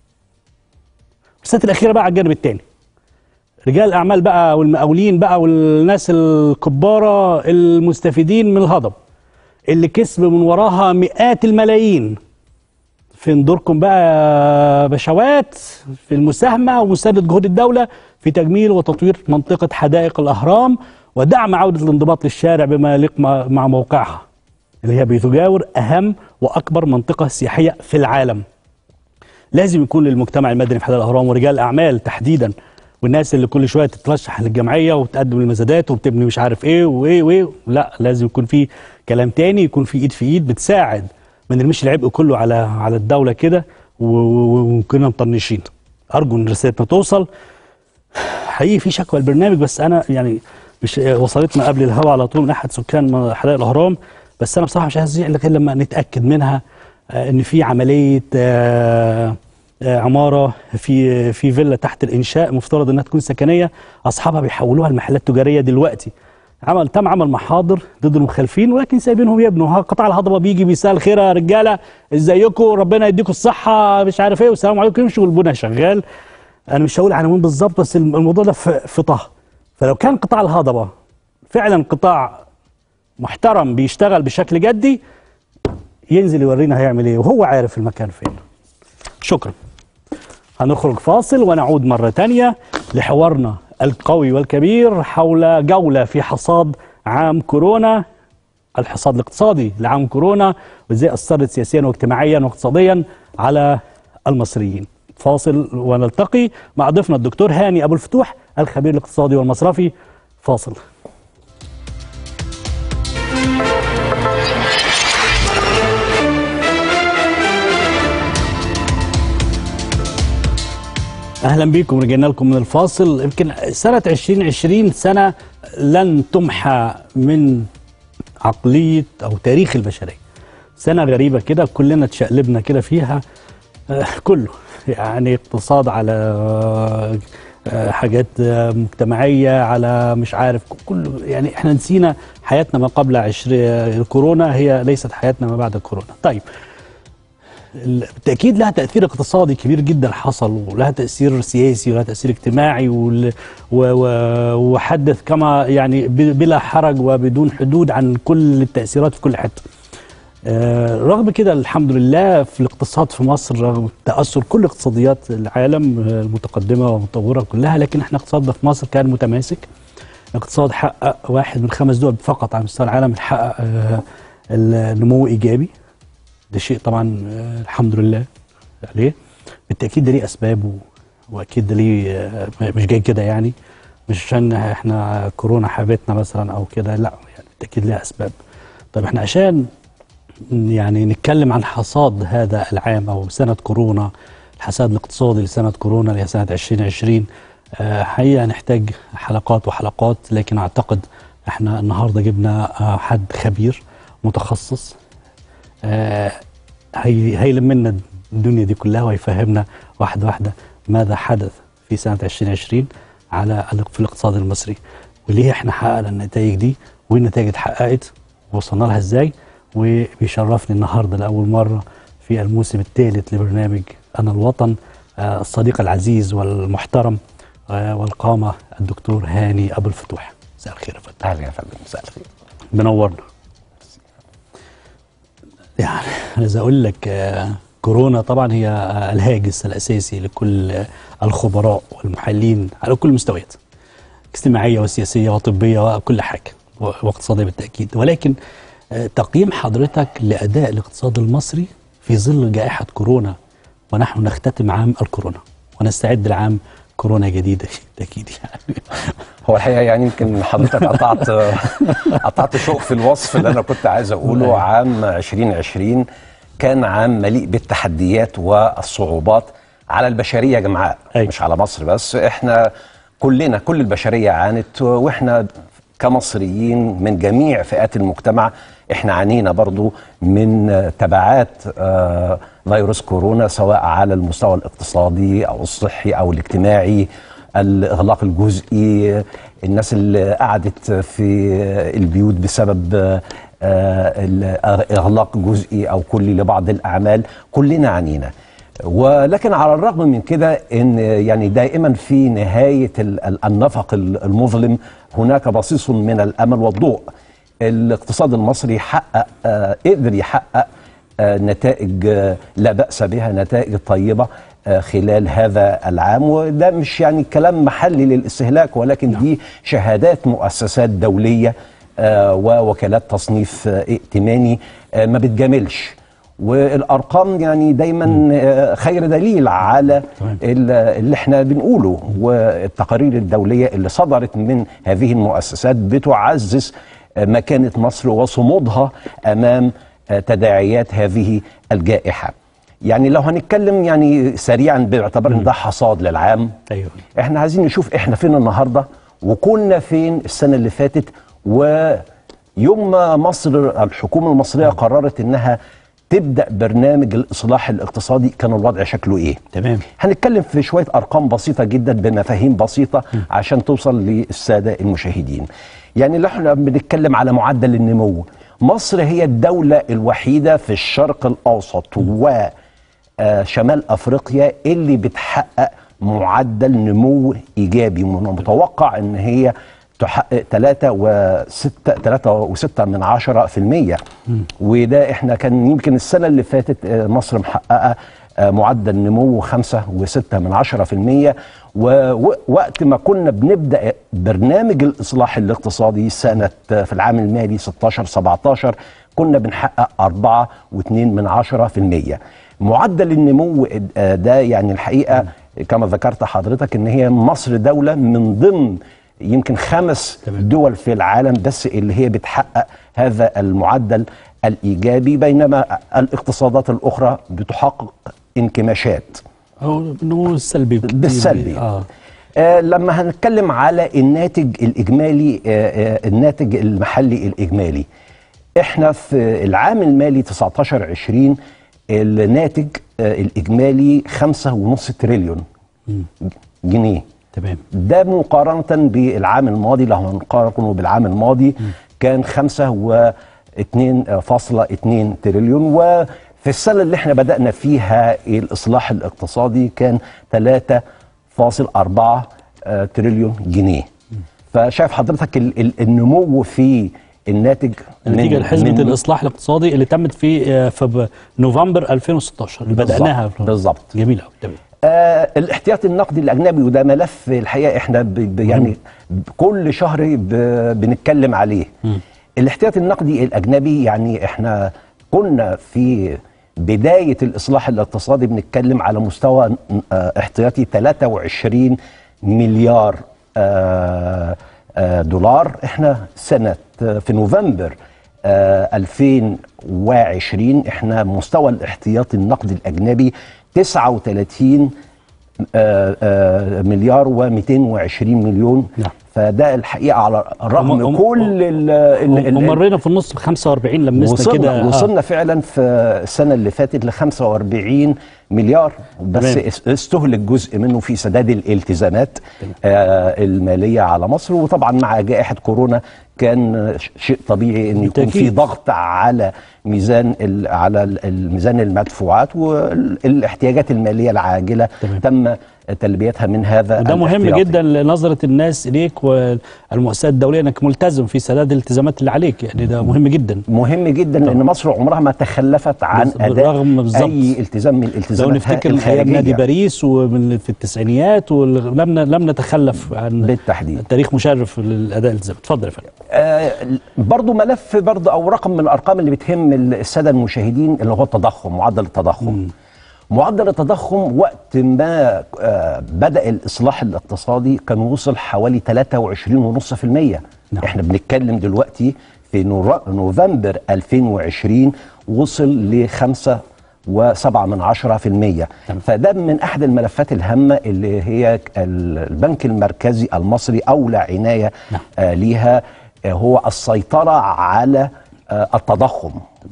السنه الاخيره بقى على الجانب الثاني. رجال الاعمال بقى والمقاولين بقى والناس الكباره المستفيدين من الهضب اللي كسب من وراها مئات الملايين فين دوركم بقى يا بشوات في المساهمة ومساندة جهود الدولة في تجميل وتطوير منطقة حدائق الأهرام ودعم عودة الانضباط للشارع بما يليق مع مع موقعها اللي هي بتجاور أهم وأكبر منطقة سياحية في العالم لازم يكون للمجتمع المدني في حدائق الأهرام ورجال الأعمال تحديدا والناس اللي كل شويه تترشح للجمعيه وتقدم المزادات وبتبني مش عارف ايه وايه وايه لا لازم يكون في كلام تاني يكون في ايد في ايد بتساعد ما نرميش العبء كله على على الدوله كده و- و- وكنا مطنشين ارجو ان رسالتنا توصل حقيقي في شكوى البرنامج بس انا يعني مش وصلتنا قبل الهوا على طول من احد سكان حدائق الاهرام بس انا بصراحه مش عايز أزيع غير لما نتاكد منها آه، ان في عمليه آه، آه، عماره في في فيلا تحت الانشاء مفترض انها تكون سكنيه اصحابها بيحولوها لمحلات تجاريه دلوقتي عمل تم عمل محاضر ضد المخالفين ولكن سايبينهم يبنوا ها قطاع الهضبه بيجي بيسال خير يا رجاله ازيكم ربنا يديكم الصحه مش عارف ايه والسلام عليكم يمشي والبنى شغال انا مش هقول عناوين بالظبط بس الموضوع ده في في طه فلو كان قطاع الهضبه فعلا قطاع محترم بيشتغل بشكل جدي ينزل يورينا هيعمل ايه وهو عارف المكان فين شكرا هنخرج فاصل ونعود مرة تانية لحوارنا القوي والكبير حول جولة في حصاد عام كورونا الحصاد الاقتصادي لعام كورونا وازاي أثرت سياسيا واجتماعيا واقتصاديا على المصريين فاصل ونلتقي مع ضيفنا الدكتور هاني أبو الفتوح الخبير الاقتصادي والمصرفي فاصل اهلا بكم رجعنا لكم من الفاصل يمكن سنه 2020 سنه لن تمحى من عقليه او تاريخ البشريه سنه غريبه كده كلنا اتشقلبنا كده فيها آه، كله يعني اقتصاد على آه، آه، حاجات آه، مجتمعيه على مش عارف كله يعني احنا نسينا حياتنا ما قبل عشر الكورونا هي ليست حياتنا ما بعد الكورونا طيب ال- بالتاكيد لها تاثير اقتصادي كبير جدا حصل ولها تاثير سياسي ولها تاثير اجتماعي وال- و- و- وحدث كما يعني ب- بلا حرج وبدون حدود عن كل التاثيرات في كل حته آه، رغم كده الحمد لله في الاقتصاد في مصر رغم تاثر كل اقتصاديات العالم آه، المتقدمه والمتطوره كلها لكن احنا اقتصادنا في مصر كان متماسك الاقتصاد حقق واحد من خمس دول فقط على مستوى العالم اللي حقق آه، النمو ايجابي ده شيء طبعا آه، الحمد لله عليه بالتاكيد ده ليه اسباب و- واكيد ده ليه آه، مش جاي كده يعني مش عشان احنا كورونا حابتنا مثلا او كده لا يعني بالتاكيد ليها اسباب طيب احنا عشان يعني نتكلم عن حصاد هذا العام او سنه كورونا الحصاد الاقتصادي لسنه كورونا اللي هي سنه 2020 آه، حقيقه نحتاج حلقات وحلقات لكن اعتقد احنا النهارده جبنا آه، حد خبير متخصص آه، هي هيلم لنا الدنيا دي كلها ويفهمنا واحده واحده ماذا حدث في سنه 2020 على ال- في الاقتصاد المصري وليه احنا حققنا النتائج دي وايه النتائج اللي اتحققت ووصلنا لها ازاي وبيشرفني النهارده لاول مره في الموسم الثالث لبرنامج انا الوطن آه، الصديق العزيز والمحترم آه، والقامه الدكتور هاني ابو الفتوح مساء الخير يا فندم اهلا يا فندم مساء الخير منورنا يعني عايز اقول لك آه، كورونا طبعا هي آه، الهاجس الاساسي لكل آه، الخبراء والمحللين على كل المستويات اجتماعيه وسياسيه وطبيه وكل حاجه و- واقتصاديه بالتاكيد ولكن آه، تقييم حضرتك لاداء الاقتصاد المصري في ظل جائحه كورونا ونحن نختتم عام الكورونا ونستعد لعام كورونا جديده بالتاكيد يعني هو الحقيقه يعني يمكن حضرتك قطعت قطعت شوق في الوصف اللي انا كنت عايز اقوله عام 2020 كان عام مليء بالتحديات والصعوبات على البشريه جمعاء أيوة. مش على مصر بس احنا كلنا كل البشريه عانت واحنا كمصريين من جميع فئات المجتمع احنا عانينا برضو من تبعات آه، فيروس كورونا سواء على المستوى الاقتصادي او الصحي او الاجتماعي الاغلاق الجزئي الناس اللي قعدت في البيوت بسبب آه، الاغلاق جزئي او كلي لبعض الاعمال كلنا عانينا ولكن على الرغم من كده ان يعني دائما في نهايه ال- ال- النفق ال- المظلم هناك بصيص من الامل والضوء الاقتصاد المصري حقق آه، قدر يحقق آه، نتائج آه، لا بأس بها نتائج طيبة آه، خلال هذا العام وده مش يعني كلام محلي للاستهلاك ولكن دي شهادات مؤسسات دولية آه، ووكالات تصنيف آه، ائتماني آه، ما بتجاملش والارقام يعني دايما آه، خير دليل على تمام. ال- اللي احنا بنقوله والتقارير الدوليه اللي صدرت من هذه المؤسسات بتعزز آه، مكانه مصر وصمودها امام آه، تداعيات هذه الجائحه. يعني لو هنتكلم يعني سريعا باعتبار ان ده حصاد للعام ايوه احنا عايزين نشوف احنا فين النهارده وكنا فين السنه اللي فاتت ويوم ما مصر الحكومه المصريه قررت انها تبدا برنامج الاصلاح الاقتصادي كان الوضع شكله ايه تمام هنتكلم في شويه ارقام بسيطه جدا بمفاهيم بسيطه عشان توصل للساده المشاهدين يعني لو احنا بنتكلم على معدل النمو مصر هي الدوله الوحيده في الشرق الاوسط وشمال افريقيا اللي بتحقق معدل نمو ايجابي من المتوقع ان هي تحقق 3 و6 3 و6 من 10 في المية وده احنا كان يمكن السنه اللي فاتت آه، مصر محققه آه، معدل نمو 5 و6 من 10 في المية ووقت ما كنا بنبدا برنامج الاصلاح الاقتصادي سنه آه، في العام المالي 16 17 كنا بنحقق 4 و2 من 10 في المية معدل النمو آه، ده يعني الحقيقه كما ذكرت حضرتك ان هي مصر دوله من ضمن يمكن خمس تمام. دول في العالم بس اللي هي بتحقق هذا المعدل الايجابي بينما الاقتصادات الاخرى بتحقق انكماشات هو النمو السلبي بكتير. بالسلبي. اه آه لما هنتكلم على الناتج الاجمالي آه آه الناتج المحلي الاجمالي احنا في العام المالي 19 20 الناتج آه الاجمالي 5.5 تريليون جنيه تمام ده مقارنة بالعام الماضي لو هنقارنه بالعام الماضي كان 5 و 2.2 تريليون وفي السنة اللي احنا بدأنا فيها الإصلاح الاقتصادي كان 3.4 آه، تريليون جنيه فشايف حضرتك ال- ال- النمو في الناتج نتيجه لحزمه من- الاصلاح الاقتصادي اللي تمت في آه، في ب- نوفمبر 2016 اللي بالظبط، بداناها بالظبط. جميل قوي تمام آه الاحتياطي النقدي الاجنبي وده ملف الحقيقه احنا ب ب يعني ب- كل شهر ب بنتكلم عليه الاحتياطي النقدي الاجنبي يعني احنا كنا في بدايه الاصلاح الاقتصادي بنتكلم على مستوى آه احتياطي 23 مليار آه آه دولار احنا سنه آه، في نوفمبر آه 2020 احنا مستوى الاحتياطي النقدي الاجنبي 39 آه، آه، مليار و220 مليون نعم. فده الحقيقه على رغم وم- كل ال ال- ال- ومرينا في النص ب 45 لمسنا وصلنا كده آه. وصلنا فعلا في السنه اللي فاتت ل 45 مليار بس تمام. اس- استهلك جزء منه في سداد الالتزامات آه الماليه على مصر وطبعا مع جائحه كورونا كان ش- شيء طبيعي ان يكون في بالتأكيد. ضغط على ميزان ال- على ال- الميزان المدفوعات والاحتياجات الماليه العاجله تمام. تم تلبيتها من هذا وده مهم الاحتياطي. جدا لنظره الناس اليك والمؤسسات الدوليه انك ملتزم في سداد الالتزامات اللي عليك يعني ده مهم جدا مهم جدا لان مصر عمرها ما تخلفت عن بز- اداء بالرغم بالظبط. اي التزام من لو الالتزامات نفتكر ايام الخارجيه نادي باريس ومن في التسعينيات ولم لم نتخلف عن بالتحديد. تاريخ مشرف للاداء الالتزامي اتفضل يا فندم آه برضو ملف برضو او رقم من الارقام اللي بتهم الساده المشاهدين اللي هو التضخم معدل التضخم معدل التضخم وقت ما آه بدا الاصلاح الاقتصادي كان وصل حوالي 23.5% نعم. احنا بنتكلم دلوقتي في نور- نوفمبر 2020 وصل ل 5 وسبعة من عشرة في المية فده من أحد الملفات الهامة اللي هي البنك المركزي المصري أولى عناية نعم. آه ليها آه هو السيطرة على آه التضخم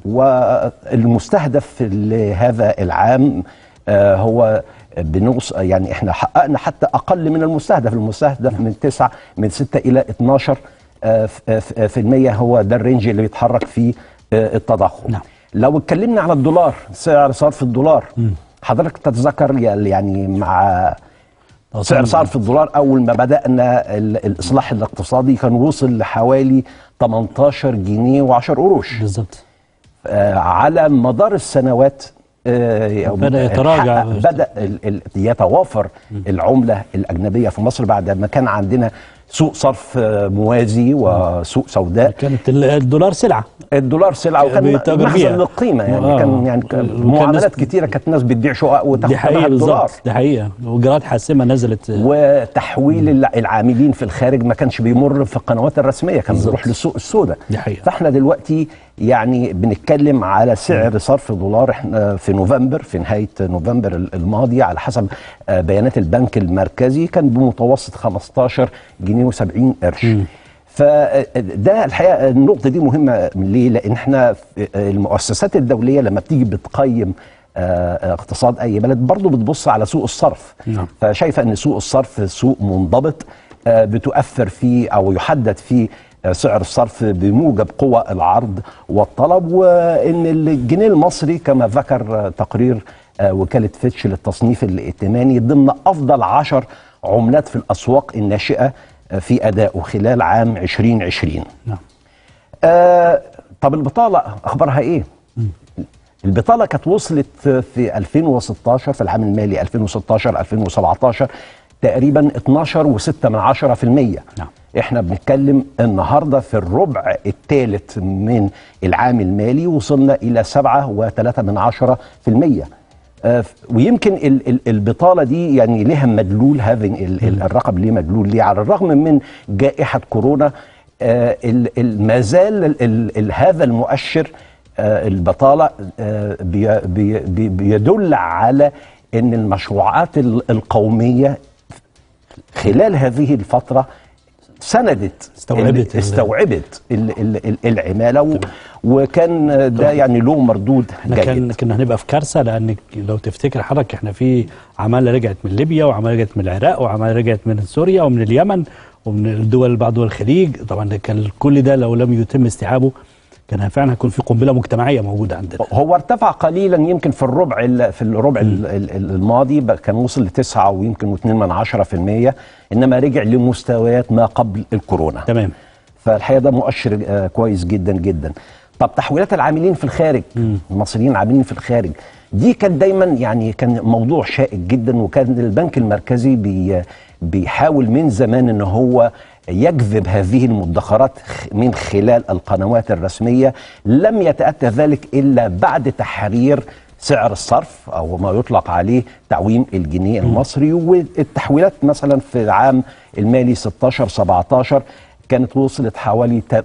والمستهدف لهذا العام آه هو بنوص يعني احنا حققنا حتى اقل من المستهدف المستهدف من 9 من 6 الى 12 آه، ف- آه، ف- في المية هو ده الرينج اللي بيتحرك فيه آه، التضخم نعم. لو اتكلمنا على الدولار سعر صرف الدولار حضرتك تتذكر يعني مع سعر صرف الدولار اول ما بدانا ال- الاصلاح الاقتصادي كان وصل لحوالي 18 جنيه و10 قروش بالظبط آه، على مدار السنوات آه، بدأ يتراجع. الحق- بدا ال- ال- يتوافر العمله الاجنبيه في مصر بعد ما كان عندنا سوق صرف آه، موازي وسوق سوداء كانت ال- الدولار سلعه الدولار سلعه وكان بيتاجر مخزن بيها. للقيمه يعني آه. كان يعني كان وكان معاملات ناس- كتيره كانت ناس بتبيع شقق وتاخد دي حقيقه ثمنها الدولار بالظبط دي حقيقه واجراءات حاسمه نزلت وتحويل الع- العاملين في الخارج ما كانش بيمر في القنوات الرسميه كان بالظبط. بيروح للسوق السوداء دي حقيقة. فاحنا دلوقتي يعني بنتكلم على سعر صرف دولار احنا في نوفمبر في نهايه نوفمبر الماضي على حسب آه، بيانات البنك المركزي كان بمتوسط 15 جنيه و70 قرش فده الحقيقه النقطه دي مهمه ليه؟ لان احنا في- المؤسسات الدوليه لما بتيجي بتقيم آه، اقتصاد اي بلد برضه بتبص على سوق الصرف نعم. فشايفه ان سوق الصرف سوق منضبط آه، بتؤثر فيه او يحدد فيه آه، سعر الصرف بموجب قوى العرض والطلب وان الجنيه المصري كما ذكر آه، تقرير آه، وكاله فيتش للتصنيف الائتماني ضمن افضل عشر عملات في الاسواق الناشئه آه، في ادائه خلال عام 2020 نعم آه طب البطالة أخبارها إيه؟ البطالة كانت وصلت في 2016 في العام المالي 2016 2017 تقريبا 12.6 من عشرة في المية نعم. احنا بنتكلم النهاردة في الربع الثالث من العام المالي وصلنا إلى 7.3 من عشرة في المية آه، ويمكن ال- ال- البطالة دي يعني لها مدلول هذا ال- ال- الرقم ليه مدلول ليه على الرغم من جائحة كورونا آه، ال- ال- ما زال ال- ال- ال- هذا المؤشر آه، البطالة آه، بي- بي- بي- بيدل على ان المشروعات ال- القومية خلال هذه الفترة سندت استوعبت ال- استوعبت ال- ال- ال- العمالة و- وكان ده يعني له مردود احنا جيد كان كنا هنبقى في كارثه لان لو تفتكر حضرتك احنا في عماله رجعت من ليبيا وعماله رجعت من العراق وعماله رجعت من سوريا ومن اليمن ومن الدول بعض دول الخليج طبعا ده كان كل ده لو لم يتم استيعابه كان فعلا هيكون في قنبله مجتمعيه موجوده عندنا هو ارتفع قليلا يمكن في الربع ال- في الربع ال- ال- ال- الماضي بقى كان وصل لتسعة ويمكن و2 من عشرة في المية انما رجع لمستويات ما قبل الكورونا تمام فالحقيقه ده مؤشر آه، كويس جدا جدا طب تحويلات العاملين في الخارج المصريين عاملين في الخارج دي كان دايما يعني كان موضوع شائك جدا وكان البنك المركزي بي بيحاول من زمان ان هو يجذب هذه المدخرات خ- من خلال القنوات الرسميه لم يتاتى ذلك الا بعد تحرير سعر الصرف او ما يطلق عليه تعويم الجنيه المصري والتحويلات مثلا في العام المالي 16 17 كانت وصلت حوالي تا-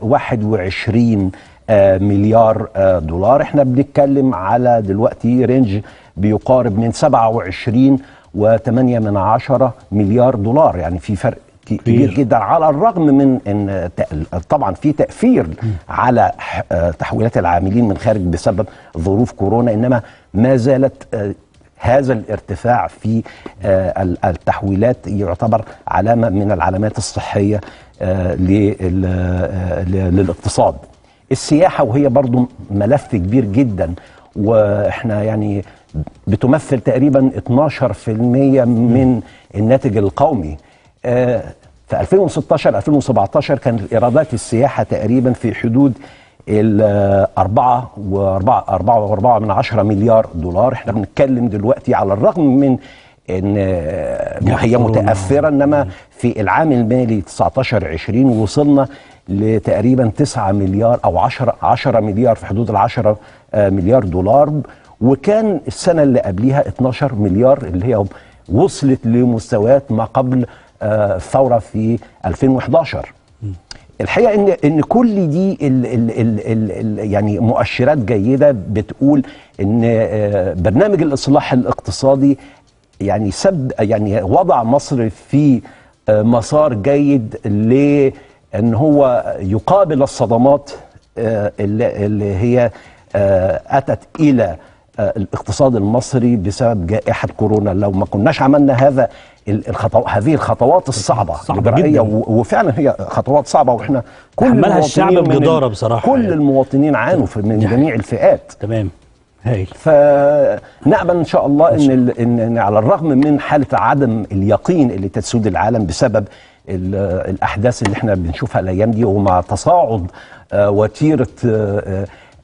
21 آه، مليار آه، دولار احنا بنتكلم على دلوقتي رينج بيقارب من 27 و8 من عشرة مليار دولار يعني في فرق ك- كبير جدا على الرغم من ان ت- طبعا في تاثير على ح- آه، تحويلات العاملين من خارج بسبب ظروف كورونا انما ما زالت آه، هذا الارتفاع في آه، ال- التحويلات يعتبر علامه من العلامات الصحيه آه، لل- آه، ل- للاقتصاد السياحه وهي برضو ملف كبير جدا واحنا يعني بتمثل تقريبا 12% من الناتج القومي آه، في 2016 2017 كانت ايرادات السياحه تقريبا في حدود ال 4 و4 4 و4 من 10 مليار دولار احنا بنتكلم دلوقتي على الرغم من ان آه، هي كورونا. متاثره انما في العام المالي 19 20 وصلنا لتقريبا 9 مليار او 10 10 مليار في حدود ال 10 آه، مليار دولار وكان السنه اللي قبليها 12 مليار اللي هي وصلت لمستويات ما قبل آه، الثوره في 2011 الحقيقه ان ان كل دي ال ال ال ال ال يعني مؤشرات جيده بتقول ان آه، برنامج الاصلاح الاقتصادي يعني سب يعني وضع مصر في آه، مسار جيد لان هو يقابل الصدمات آه، اللي اللي هي آه، اتت الى آه، الاقتصاد المصري بسبب جائحه كورونا لو ما كناش عملنا هذا ال- الخطو... هذه الخطوات الصعبه صعبة الإجرائية جداً. و... وفعلا هي خطوات صعبه واحنا كل تحملها الشعب المواطنين من بجدارة ال- بصراحة كل يعني. المواطنين عانوا في من دي جميع الفئات تمام هايل فنأمل ان شاء الله ان, ال... إن إن على الرغم من حاله عدم اليقين اللي تسود العالم بسبب ال... الاحداث اللي احنا بنشوفها الايام دي ومع تصاعد آه، وتيره آه،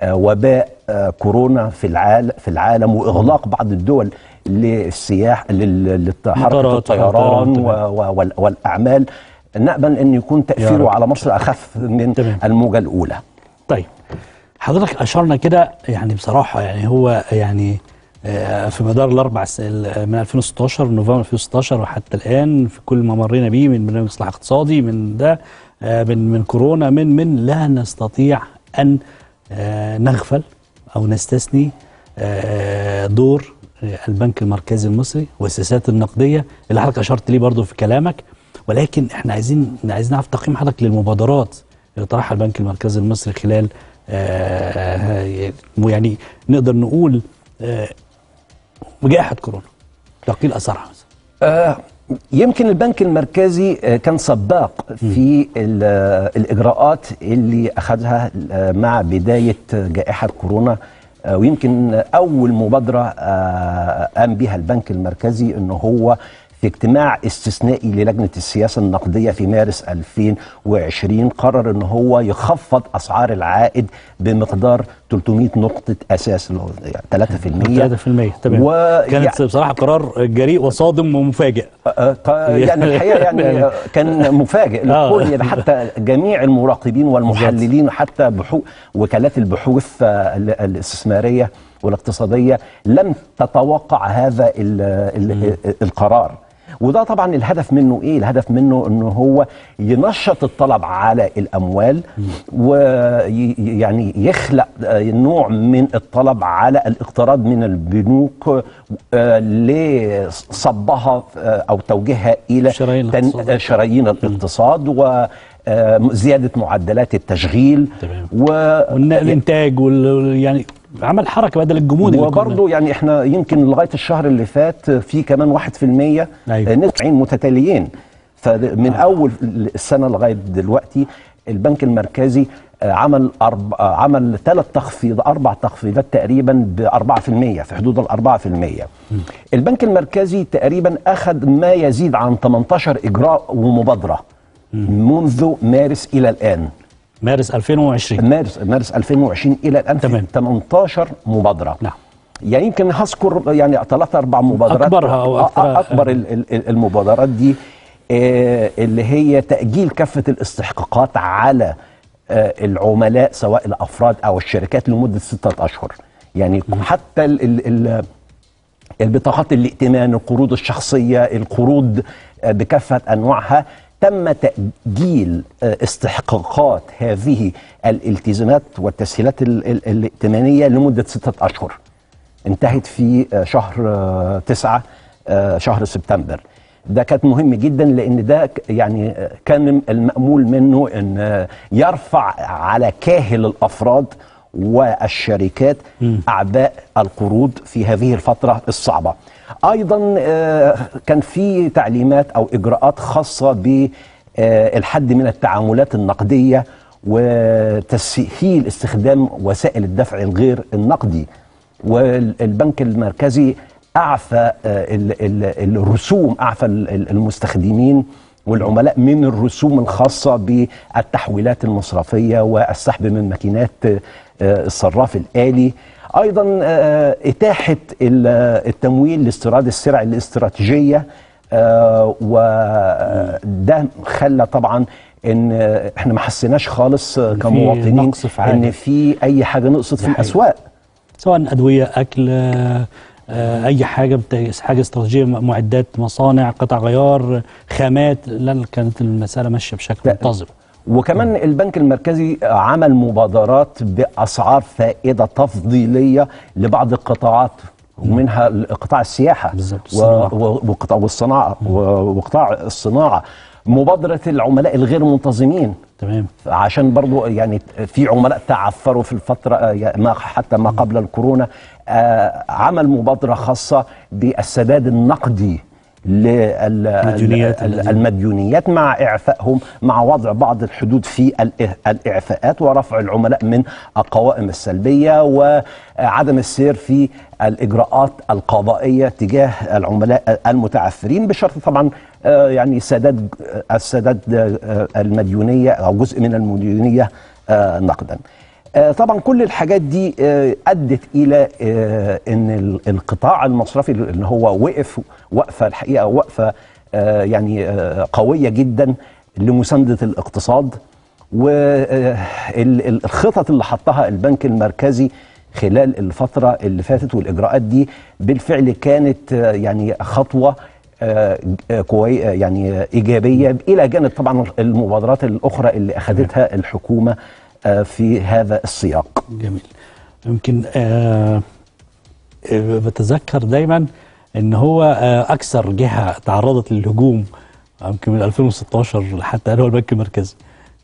آه، وباء آه، كورونا في العالم في العالم واغلاق بعض الدول للسياح لل- لحركه مطارات، الطيران طيران، و- و- وال- والاعمال نامل ان يكون رب. تاثيره على مصر اخف من تمام. الموجه الاولى طيب حضرتك اشرنا كده يعني بصراحه يعني هو يعني آه، في مدار الاربع س- ال- من 2016 نوفمبر 2016 وحتى الان في كل ما مرينا بيه من برنامج اصلاح اقتصادي من ده آه، من من كورونا من من لا نستطيع ان آه، نغفل او نستثني آه، دور البنك المركزي المصري والسياسات النقديه اللي حضرتك اشرت ليه برضو في كلامك ولكن احنا عايزين عايزين نعرف تقييم حضرتك للمبادرات اللي طرحها البنك المركزي المصري خلال آه، يعني نقدر نقول آه، جائحه كورونا تقليل اثرها مثلا آه، يمكن البنك المركزي آه، كان سباق في ال- آه، الإجراءات اللي أخذها آه، مع بداية جائحة كورونا آه، ويمكن أول مبادرة آه، قام بها البنك المركزي أنه هو في اجتماع استثنائي للجنة السياسة النقدية في مارس 2020 قرر أنه هو يخفض أسعار العائد بمقدار 300 نقطة أساس اللي هو يعني 3% 3% تمام و- كانت بصراحه قرار جريء وصادم ومفاجئ آه، ط- يعني الحقيقه يعني آه، كان مفاجئ آه. للكل يعني حتى جميع المراقبين والمحللين حتى بحو وكالات البحوث آه، ال- الاستثماريه والاقتصاديه لم تتوقع هذا ال ال القرار وده طبعا الهدف منه ايه الهدف منه انه هو ينشط الطلب على الاموال ويعني يخلق آه، نوع من الطلب على الاقتراض من البنوك آه، لصبها آه، او توجيهها الى شرايين تن- الاقتصاد. شرايين الاقتصاد وزياده معدلات التشغيل تمام. و والانتاج وال يعني عمل حركه بدل الجمود اللي كنا- وبرضه يعني احنا يمكن لغايه الشهر اللي فات في كمان 1% أيوة. نسبة متتاليين فمن اول السنه لغايه دلوقتي البنك المركزي آه، عمل أرب... آه، عمل ثلاث تخفيض اربع تخفيضات تقريبا ب 4% في حدود ال 4% البنك المركزي تقريبا اخذ ما يزيد عن 18 اجراء ومبادره منذ مارس الى الان مارس 2020 مارس مارس 2020 الى الان في تمام. 18 مبادره نعم يعني يمكن هذكر يعني ثلاث اربع مبادرات أكبرها أو أ- أكثرها. اكبر ال- ال- المبادرات دي آه، اللي هي تاجيل كافه الاستحقاقات على آه، العملاء سواء الافراد او الشركات لمده سته اشهر يعني حتى ال ال ال البطاقات الائتمان القروض الشخصية القروض آه، بكافة أنواعها تم تأجيل آه، استحقاقات هذه الالتزامات والتسهيلات ال- ال- الائتمانية لمدة ستة أشهر انتهت في آه، شهر آه، تسعة آه، شهر سبتمبر ده كانت مهم جدا لان ده ك- يعني آه، كان المأمول منه ان آه، يرفع على كاهل الافراد والشركات اعباء القروض في هذه الفتره الصعبه. ايضا آه، كان في تعليمات او اجراءات خاصه بالحد من التعاملات النقديه وتسهيل استخدام وسائل الدفع الغير النقدي والبنك المركزي اعفى آه، ال- ال- الرسوم اعفى ال- ال- المستخدمين والعملاء من الرسوم الخاصه بالتحويلات المصرفيه والسحب من ماكينات آه، الصراف الالي ايضا آه، اتاحه ال- التمويل لاستيراد السلع الاستراتيجيه آه، وده خلى طبعا ان آه، احنا ما حسيناش خالص آه، في كمواطنين نقص في عائد. ان في اي حاجه نقصت في حقيقي. الاسواق سواء ادويه اكل آه، آه، اي حاجه بت- حاجه استراتيجيه م- معدات مصانع قطع غيار خامات لا كانت المساله ماشيه بشكل لا. منتظم وكمان البنك المركزي عمل مبادرات باسعار فائده تفضيليه لبعض القطاعات ومنها قطاع السياحه بالظبط، و- الصناعة. و- وقطاع والصناعه و- وقطاع الصناعه مبادره العملاء الغير منتظمين تمام عشان برضو يعني في عملاء تعثروا في الفترة آه، ما حتى ما قبل الكورونا آه، عمل مبادرة خاصة بالسداد النقدي المديونيات الذين- للمديونيات مع إعفائهم مع وضع بعض الحدود في الإه- الإعفاءات ورفع العملاء من القوائم السلبية وعدم السير في الإجراءات القضائية تجاه العملاء المتعثرين بشرط طبعا آه، يعني سداد السداد آه، المديونية أو جزء من المديونية آه، نقدا آه، طبعا كل الحاجات دي آه، ادت الى آه، ان ال- القطاع المصرفي اللي هو وقف وقفه الحقيقه وقفه آه، يعني آه، قويه جدا لمسانده الاقتصاد والخطط اللي حطها البنك المركزي خلال الفتره اللي فاتت والاجراءات دي بالفعل كانت آه، يعني خطوه آه، آه، كوي آه، يعني آه، ايجابيه الى جانب طبعا المبادرات الاخرى اللي اخذتها الحكومه آه، في هذا السياق جميل يمكن آه آه، بتذكر دايما ان هو آه اكثر جهه تعرضت للهجوم يمكن من 2016 لحتى الان هو البنك المركزي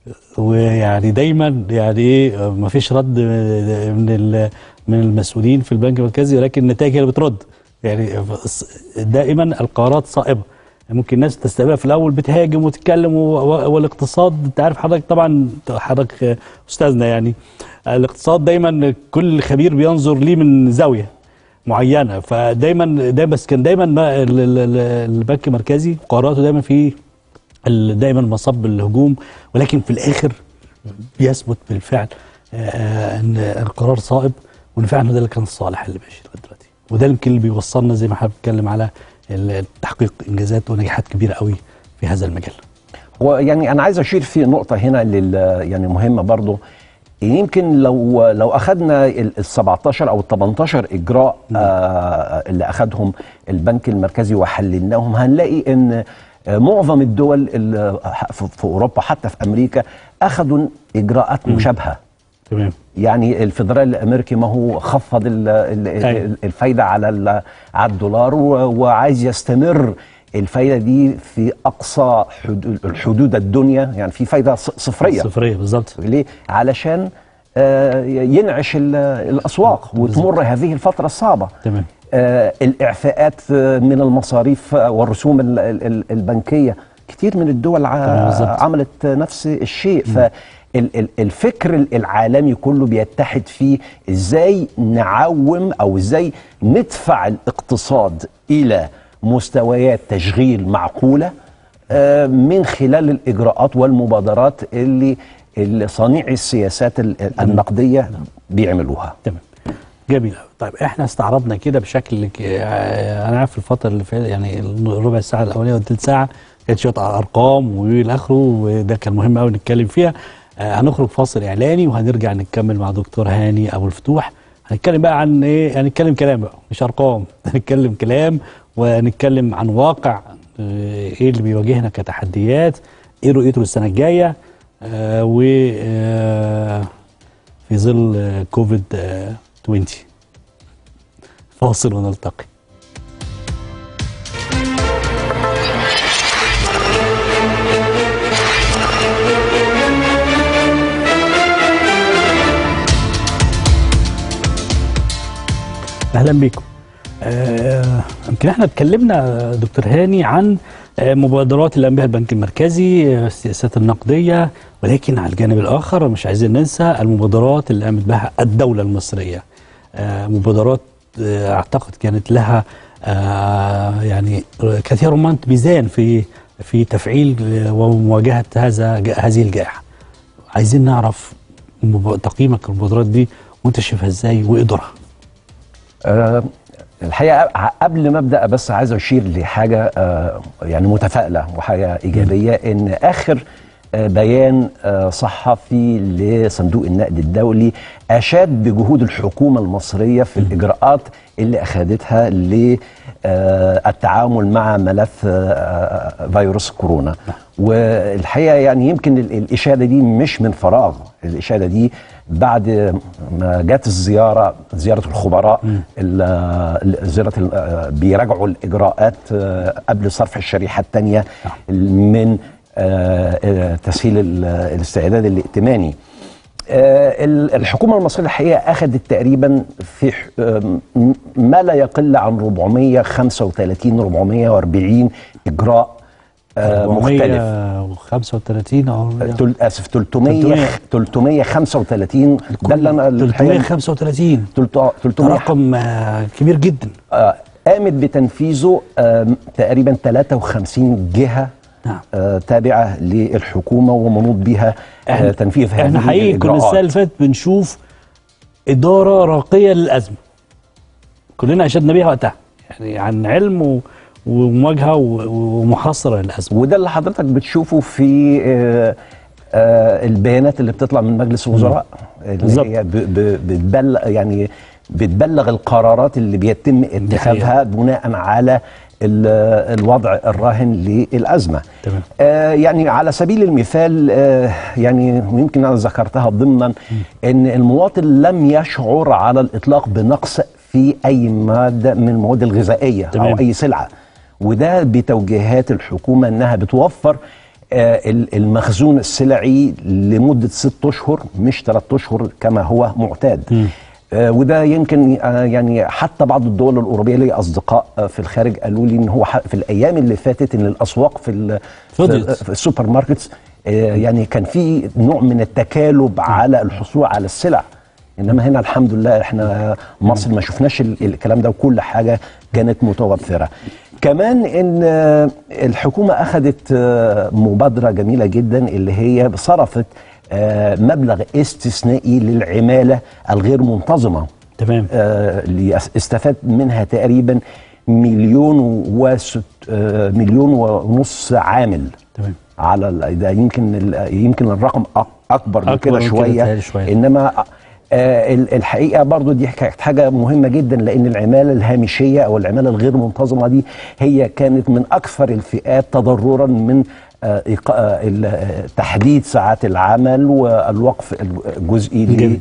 ويعني دايما يعني ايه ما فيش رد من ال- من المسؤولين في البنك المركزي ولكن النتائج هي اللي بترد يعني دائما القرارات صائبه ممكن الناس تستقبلها في الاول بتهاجم وتتكلم و- و- والاقتصاد انت عارف حضرتك طبعا حضرتك استاذنا يعني الاقتصاد دايما كل خبير بينظر ليه من زاويه معينه فدايما ده بس كان دايما ما ال- ال- ال- البنك المركزي قراراته دايما في ال- دايما مصب الهجوم ولكن في الاخر بيثبت بالفعل آه، ان القرار صائب وان فعلا ده اللي كان الصالح اللي ماشي لغايه دلوقتي وده يمكن اللي بيوصلنا زي ما احنا بنتكلم على ال- تحقيق انجازات ونجاحات كبيره قوي في هذا المجال ويعني انا عايز اشير في نقطه هنا لل يعني مهمه برضو يمكن لو لو اخذنا ال 17 او ال 18 اجراء آه اللي اخذهم البنك المركزي وحللناهم هنلاقي ان آه، معظم الدول اللي في في اوروبا حتى في امريكا اخذوا اجراءات مشابهه تمام يعني الفدرالي الامريكي ما هو خفض ال- ال- أيوة. ال- الفايده على ال- على الدولار و- وعايز يستمر الفايده دي في اقصى حدود الحدود الدنيا يعني في فايده ص- صفريه صفريه بالظبط ليه؟ علشان آه، ينعش ال- الاسواق وتمر هذه الفتره الصعبه تمام آه، الاعفاءات آه، من المصاريف آه، والرسوم ال- ال- ال- البنكيه كتير من الدول ع- تمام، بالظبط. عملت نفس الشيء فالفكر العالمي كله بيتحد في ازاي نعوم او ازاي ندفع الاقتصاد الى مستويات تشغيل معقوله آه، من خلال الاجراءات والمبادرات اللي اللي صانعي السياسات ال- النقديه بيعملوها تمام جميل أوي. طيب احنا استعرضنا كده بشكل ك- آه، انا عارف الفتره اللي فاتت يعني الربع ساعه الاولانيه والثلث ساعه كانت شويه ارقام والى اخره وده كان مهم قوي نتكلم فيها آه، هنخرج فاصل اعلاني وهنرجع نكمل مع دكتور هاني ابو الفتوح هنتكلم بقى عن ايه هنتكلم كلام بقى مش ارقام هنتكلم كلام ونتكلم عن واقع آه، ايه اللي بيواجهنا كتحديات ايه رؤيته للسنه الجايه آه و آه في ظل آه، كوفيد آه، 20 فاصل ونلتقي اهلا بكم آه، يمكن احنا اتكلمنا آه، دكتور هاني عن آه، مبادرات اللي قام بها البنك المركزي آه، السياسات النقديه ولكن على الجانب الاخر مش عايزين ننسى المبادرات اللي قامت بها الدوله المصريه آه، مبادرات آه، اعتقد كانت لها آه، يعني كثير من ميزان في في تفعيل آه، ومواجهه هذا هذه الجائحه عايزين نعرف مب- تقييمك للمبادرات دي وانت شايفها ازاي وايه دورها آه، الحقيقه ع- قبل ما ابدا بس عايز اشير لحاجه آه، يعني متفائله وحاجه ايجابيه ان اخر آه، بيان آه، صحفي لصندوق النقد الدولي اشاد بجهود الحكومه المصريه في الاجراءات اللي اخذتها للتعامل مع ملف آه، آه، فيروس كورونا والحقيقه يعني يمكن ال- الاشاده دي مش من فراغ الاشاده دي بعد ما جت الزياره زياره الخبراء ال- ال- زياره ال- آه، بيراجعوا الاجراءات آه، قبل صرف الشريحه الثانيه من آه، آه، تسهيل ال- الاستعداد الائتماني آه، ال- الحكومه المصريه الحقيقه اخذت تقريبا في ح- آم، م- ما لا يقل عن 435 440 اجراء آه، مختلف 435 او تل- اسف 300 335 ده اللي انا الحقيقه 335 تلت- ده 300 رقم آه، كبير جدا آه، قامت بتنفيذه آم، تقريبا 53 جهه نعم. آه تابعه للحكومه ومنوط بها آه احنا تنفيذ هذه احنا حقيقي كنا الإجراءات. السنه اللي فاتت بنشوف اداره راقيه للازمه كلنا اشدنا بيها وقتها يعني عن علم و- ومواجهه و- ومحاصره للازمه وده اللي حضرتك بتشوفه في آه، آه، البيانات اللي بتطلع من مجلس الوزراء بالظبط. اللي هي ب- ب- بتبلغ يعني بتبلغ القرارات اللي بيتم اتخاذها بناء على ال- الوضع الراهن للازمه. تمام. آه يعني على سبيل المثال آه يعني ويمكن انا ذكرتها ضمنا ان المواطن لم يشعر على الاطلاق بنقص في اي ماده من المواد الغذائيه تمام. او اي سلعه وده بتوجيهات الحكومه انها بتوفر آه، ال- المخزون السلعي لمده ست اشهر مش ثلاث اشهر كما هو معتاد. آه، وده يمكن آه، يعني حتى بعض الدول الاوروبيه لي اصدقاء آه، في الخارج قالوا لي ان هو ح- في الايام اللي فاتت ان الاسواق في ال- فضيت. في, في السوبر ماركتس آه، يعني كان في نوع من التكالب على الحصول على السلع انما هنا الحمد لله احنا مصر ما شفناش ال- الكلام ده وكل حاجه كانت متوفره كمان ان آه، الحكومه اخذت آه، مبادره جميله جدا اللي هي صرفت آه، مبلغ استثنائي للعماله الغير منتظمه تمام آه، اللي أس- استفاد منها تقريبا مليون وست آه، مليون ونص عامل تمام على ال- ده يمكن ال- يمكن الرقم أك- اكبر من أكبر كده من كده شويه بتهيألي شوية. انما آه، ال- الحقيقه برضو دي كانت حاجه مهمه جدا لان العماله الهامشيه او العماله الغير منتظمه دي هي كانت من اكثر الفئات تضررا من آه، إيقا- آه، ال- آه، تحديد ساعات العمل والوقف الجزئي جميل.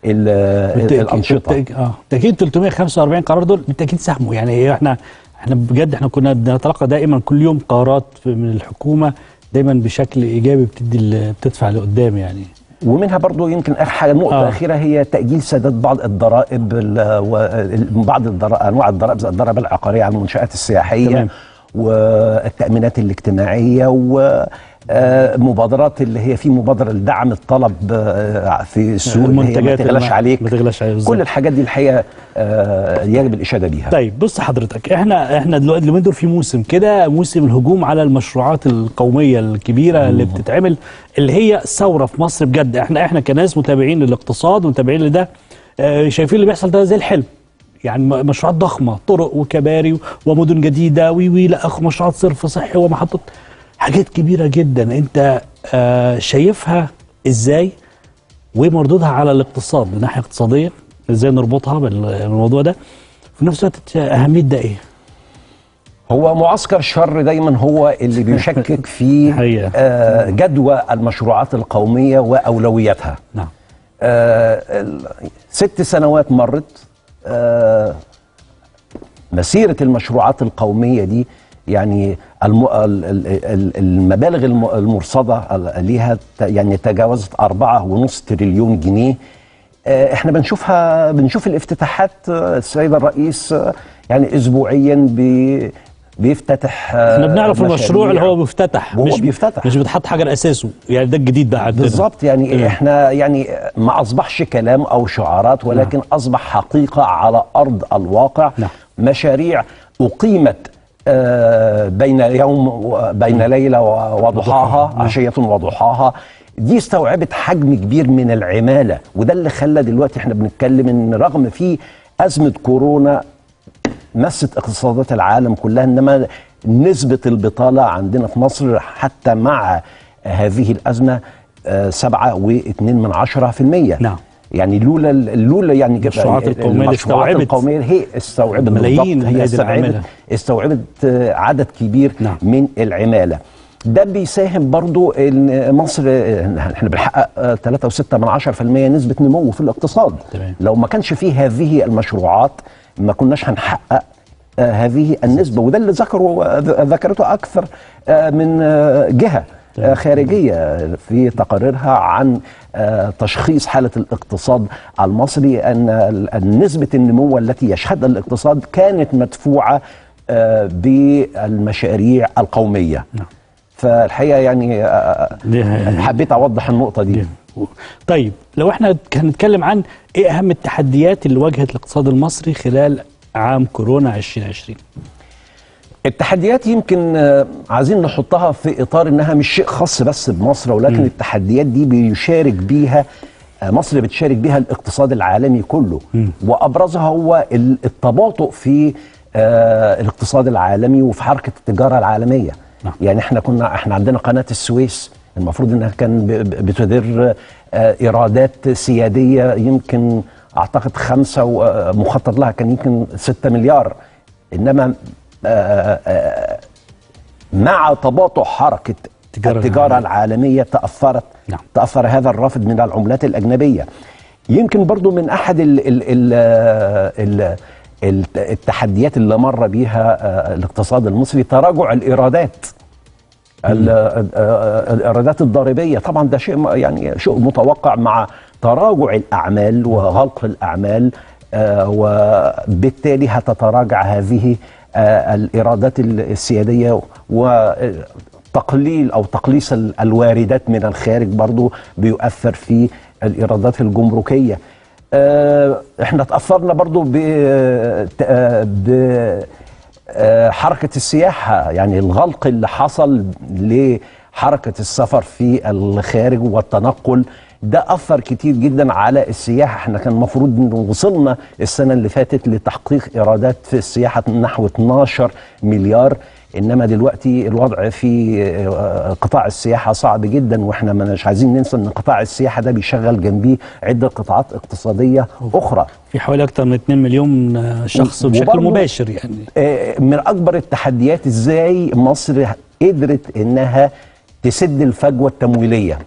للانشطه بالتأكيد- اه بالتاكيد 345 قرار دول بالتاكيد ساهموا يعني هي احنا احنا بجد احنا كنا بنتلقى دائما كل يوم قرارات من الحكومه دايما بشكل ايجابي بتدي ال- بتدفع لقدام يعني ومنها برضو يمكن اخر حاجه نقطه آه. آه. اخيره هي تاجيل سداد بعض الضرائب ال- وال- بعض الضرائب انواع الضرائب زي الضرائب العقاريه على المنشات السياحيه تمام. والتامينات الاجتماعيه و آه، مبادرات اللي هي في مبادره لدعم الطلب آه، في السوق اللي هي ما المنتجات تغلاش اللي- عليك ما تغلاش عليك بالظبط. كل الحاجات دي الحقيقه آه، يجب الاشاده بيها طيب بص حضرتك احنا احنا دلوقتي اليومين دول في موسم كده موسم الهجوم على المشروعات القوميه الكبيره اللي بتتعمل اللي هي ثوره في مصر بجد احنا احنا كناس متابعين للاقتصاد ومتابعين لده اه شايفين اللي بيحصل ده زي الحلم يعني م- مشروعات ضخمه طرق وكباري ومدن جديده وي وي لا اخ مشروعات صرف صحي ومحطات حاجات كبيره جدا انت اه شايفها ازاي ومردودها على الاقتصاد من ناحيه اقتصاديه ازاي نربطها بالموضوع ده في نفس الوقت اهميه ده ايه؟ هو معسكر الشر دايما هو اللي بيشكك في حقيقة. آه، جدوى المشروعات القوميه واولوياتها نعم آه، ال- ست سنوات مرت آه، مسيرة المشروعات القومية دي يعني الم... ال- ال- ال- المبالغ الم- المرصدة ال- ليها ت- يعني تجاوزت أربعة ونص تريليون جنيه آه، احنا بنشوفها بنشوف الافتتاحات آه، السيد الرئيس آه، يعني اسبوعيا بي بيفتتح آه، احنا بنعرف المشروع اللي مشاريع. هو بيفتتح وهو مش بيفتتح. مش بتحط حجر اساسه يعني ده الجديد بقى عندنا بالظبط يعني تمام. احنا يعني ما اصبحش كلام او شعارات ولكن اصبح حقيقه على ارض الواقع نعم. مشاريع اقيمت آه، بين يوم و- بين ليله و- وضحاها نعم. عشيه وضحاها دي استوعبت حجم كبير من العماله وده اللي خلى دلوقتي احنا بنتكلم ان رغم في ازمه كورونا مست اقتصادات العالم كلها انما نسبة البطالة عندنا في مصر حتى مع هذه الأزمة آه، سبعة واثنين من عشرة في المية نعم. يعني لولا لولا يعني المشروعات القومية اللي المشروعات استوعبت القومية هي استوعبت ملايين بالضبط، هي أيدي استوعبت العمالة. استوعبت آه، عدد كبير نعم. من العمالة ده بيساهم برضو ان مصر آه، احنا بنحقق آه، 3.6 من 10% نسبة نمو في الاقتصاد تمام. لو ما كانش فيه هذه المشروعات ما كناش هنحقق آه، هذه النسبة وده اللي ذكروا آه، ذكرته أكثر آه، من آه، جهة آه، خارجية في تقاريرها عن آه، تشخيص حالة الاقتصاد المصري أن ال- نسبة النمو التي يشهدها الاقتصاد كانت مدفوعة آه، بالمشاريع القومية نعم. فالحقيقة يعني آه، دي- حبيت أوضح النقطة دي طيب لو احنا هنتكلم عن ايه اهم التحديات اللي واجهت الاقتصاد المصري خلال عام كورونا 2020 التحديات يمكن آه، عايزين نحطها في اطار انها مش شيء خاص بس بمصر ولكن م. التحديات دي بيشارك بيها آه، مصر بتشارك بيها الاقتصاد العالمي كله م. وابرزها هو ال- التباطؤ في آه، الاقتصاد العالمي وفي حركه التجاره العالميه نعم. يعني احنا كنا احنا عندنا قناه السويس المفروض انها كان ب- ب- بتدر آه، ايرادات سياديه يمكن اعتقد خمسه ومخطط لها كان يمكن 6 مليار انما آه، آه، مع تباطؤ حركه التجارة التجاره العالميه تاثرت نعم. تاثر هذا الرافد من العملات الاجنبيه يمكن برضو من احد ال ال ال ال ال التحديات اللي مر بيها آه، الاقتصاد المصري تراجع الايرادات ال- آه، الايرادات الضريبيه طبعا ده شيء م- يعني شيء متوقع مع تراجع الاعمال وغلق الاعمال آه، وبالتالي هتتراجع هذه آه، الايرادات السياديه وتقليل او تقليص ال- الواردات من الخارج برضو بيؤثر في الايرادات الجمركيه آه، احنا تاثرنا برضو ب ب آه، حركة السياحة يعني الغلق اللي حصل لحركة السفر في الخارج والتنقل ده أثر كتير جدا على السياحة احنا كان المفروض إن وصلنا السنة اللي فاتت لتحقيق إيرادات في السياحة نحو 12 مليار إنما دلوقتي الوضع في آه، قطاع السياحة صعب جدا وإحنا مش عايزين ننسى إن قطاع السياحة ده بيشغل جنبيه عدة قطاعات اقتصادية أخرى في حوالي اكثر من 2 مليون آه، شخص و- بشكل وبرضه- مباشر يعني آه، من اكبر التحديات ازاي مصر قدرت انها تسد الفجوه التمويليه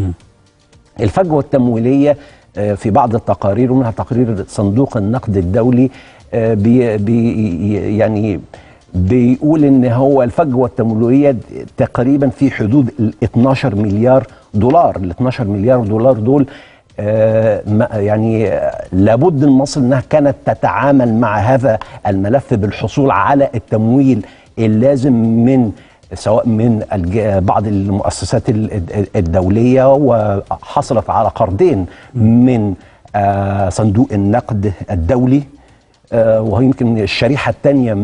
الفجوه التمويليه آه، في بعض التقارير ومنها تقرير صندوق النقد الدولي آه، بي بي يعني بيقول ان هو الفجوه التمويليه تقريبا في حدود ال 12 مليار دولار ال 12 مليار دولار دول آه، ما- يعني آه، لابد من مصر انها كانت تتعامل مع هذا الملف بالحصول على التمويل اللازم من سواء من الج- بعض المؤسسات ال- ال- الدوليه وحصلت على قرضين من آه، صندوق النقد الدولي آه، ويمكن الشريحه الثانيه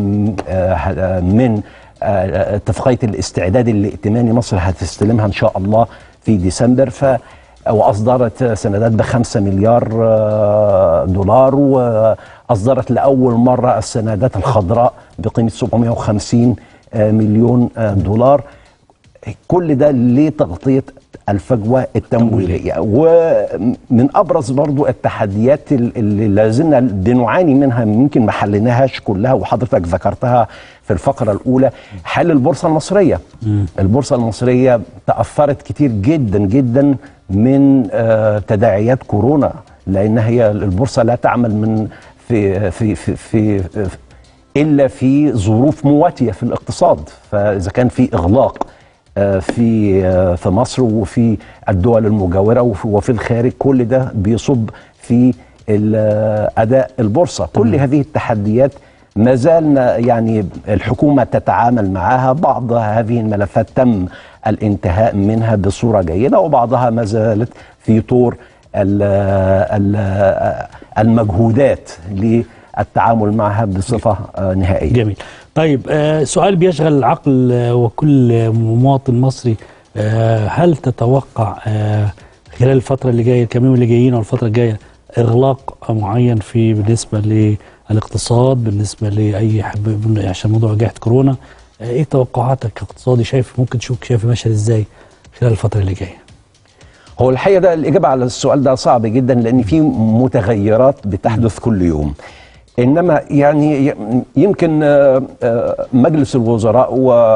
من آه، اتفاقيه الاستعداد الائتماني مصر هتستلمها ان شاء الله في ديسمبر ف واصدرت سندات بخمسة مليار آه، دولار واصدرت لاول مره السندات الخضراء بقيمه 750 آه، مليون آه، دولار كل ده لتغطيه الفجوه التمويليه ومن ابرز برضو التحديات ال- اللي لازلنا بنعاني منها يمكن ما حليناهاش كلها وحضرتك ذكرتها في الفقره الاولى حل البورصه المصريه البورصه المصريه تاثرت كتير جدا جدا من آه، تداعيات كورونا لان هي البورصه لا تعمل من في في في, في, في الا في ظروف مواتيه في الاقتصاد فاذا كان في اغلاق آه، في آه، في مصر وفي الدول المجاوره وفي- وفي الخارج كل ده بيصب في ال- آه، اداء البورصه كل هذه التحديات ما زالنا يعني الحكومه تتعامل معها بعض هذه الملفات تم الانتهاء منها بصوره جيده وبعضها ما زالت في طور ال- ال- المجهودات للتعامل معها بصفه آه، نهائيه جميل طيب آه سؤال بيشغل العقل آه وكل مواطن مصري آه هل تتوقع آه خلال الفترة اللي جاية الكام يوم اللي جايين أو الفترة الجاية إغلاق معين في بالنسبة للاقتصاد بالنسبة لأي حب عشان موضوع جائحة كورونا آه إيه توقعاتك كاقتصادي شايف ممكن تشوف شايف ماشي إزاي خلال الفترة اللي جاية هو الحقيقه ده الاجابه على السؤال ده صعب جدا لان في متغيرات بتحدث كل يوم انما يعني ي- يمكن آه، آه، مجلس الوزراء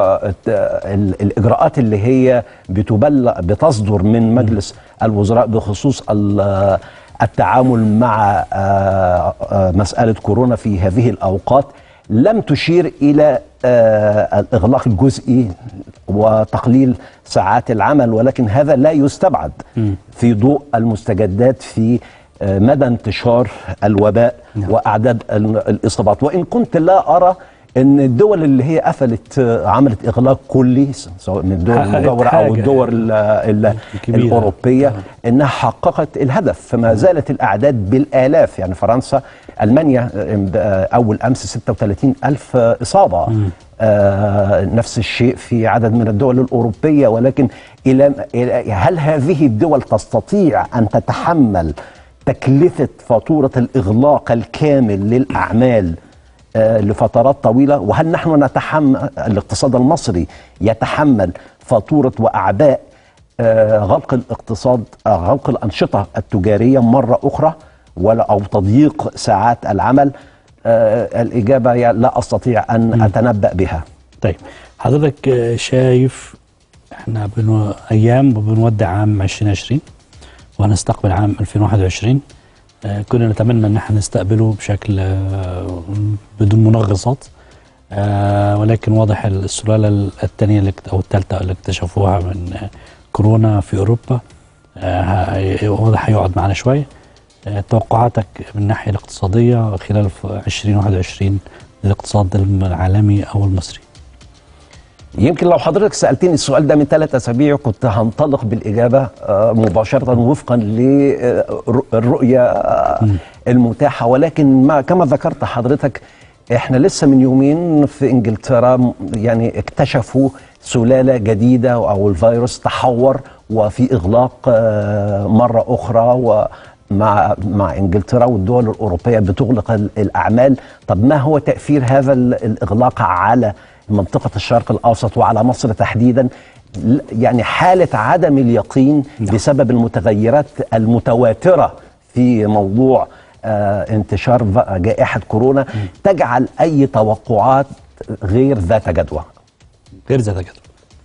والاجراءات اللي هي بتبلغ بتصدر من مجلس الوزراء بخصوص ال- التعامل مع آه، آه، مساله كورونا في هذه الاوقات لم تشير الى آه، الاغلاق الجزئي وتقليل ساعات العمل ولكن هذا لا يستبعد في ضوء المستجدات في آه، مدى انتشار الوباء واعداد ال- الاصابات وان كنت لا ارى ان الدول اللي هي قفلت آه، عملت اغلاق كلي سواء من الدول حققت المجاوره او حاجة الدول ال- ال- كبيرة. الاوروبيه انها حققت الهدف فما زالت الاعداد بالالاف يعني فرنسا المانيا آه، اول امس 36 الف اصابه آه نفس الشيء في عدد من الدول الاوروبيه ولكن الى إلى- هل هذه الدول تستطيع ان تتحمل تكلفه فاتوره الاغلاق الكامل للاعمال آه، لفترات طويله وهل نحن نتحمل الاقتصاد المصري يتحمل فاتوره واعباء آه، غلق الاقتصاد آه، غلق الانشطه التجاريه مره اخرى ولا او تضييق ساعات العمل آه، الاجابه يا- لا استطيع ان اتنبا بها طيب حضرتك آه، شايف احنا بنو ايام وبنودع عام 2020 وهنستقبل عام 2021 آه، كنا نتمنى ان احنا نستقبله بشكل آه، بدون منغصات آه، ولكن واضح السلاله الثانيه اللي اكت- او الثالثه اللي اكتشفوها من آه، كورونا في اوروبا آه، ه- واضح هيقعد معانا شويه آه، توقعاتك من الناحيه الاقتصاديه خلال ف- 2021 للاقتصاد العالمي او المصري يمكن لو حضرتك سالتني السؤال ده من ثلاث اسابيع كنت هنطلق بالاجابه آه، مباشره وفقا للرؤيه آه، المتاحه ولكن ما كما ذكرت حضرتك احنا لسه من يومين في انجلترا م- يعني اكتشفوا سلاله جديده او الفيروس تحور وفي اغلاق آه، مره اخرى و مع مع انجلترا والدول الاوروبيه بتغلق ال- الاعمال، طب ما هو تاثير هذا ال- الاغلاق على منطقه الشرق الاوسط وعلى مصر تحديدا؟ ل- يعني حاله عدم اليقين بسبب المتغيرات المتواتره في موضوع آه انتشار ف- جائحه كورونا تجعل اي توقعات غير ذات جدوى. غير ذات جدوى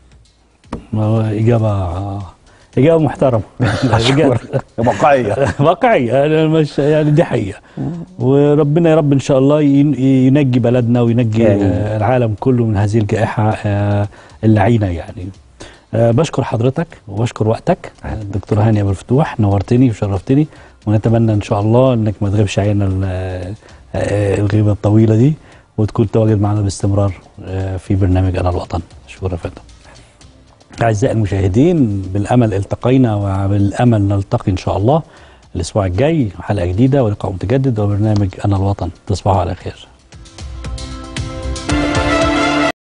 ما هو إجابة إجابة محترمة أشكرك. واقعيه واقعية أنا مش يعني دي حقيقة وربنا يا رب إن شاء الله ين- ينجي بلدنا وينجي آمين. آه، العالم كله من هذه الجائحة آه، اللعينة يعني آه، بشكر حضرتك وبشكر وقتك الدكتور هاني أبو الفتوح نورتني وشرفتني ونتمنى إن شاء الله إنك ما تغيبش علينا ال- آه، الغيبة الطويلة دي وتكون تواجد معنا باستمرار آه، في برنامج أنا الوطن شكرا يا فندم أعزائي المشاهدين بالأمل التقينا وبالأمل نلتقي إن شاء الله الأسبوع الجاي حلقة جديدة ولقاء متجدد وبرنامج أنا الوطن تصبحوا على خير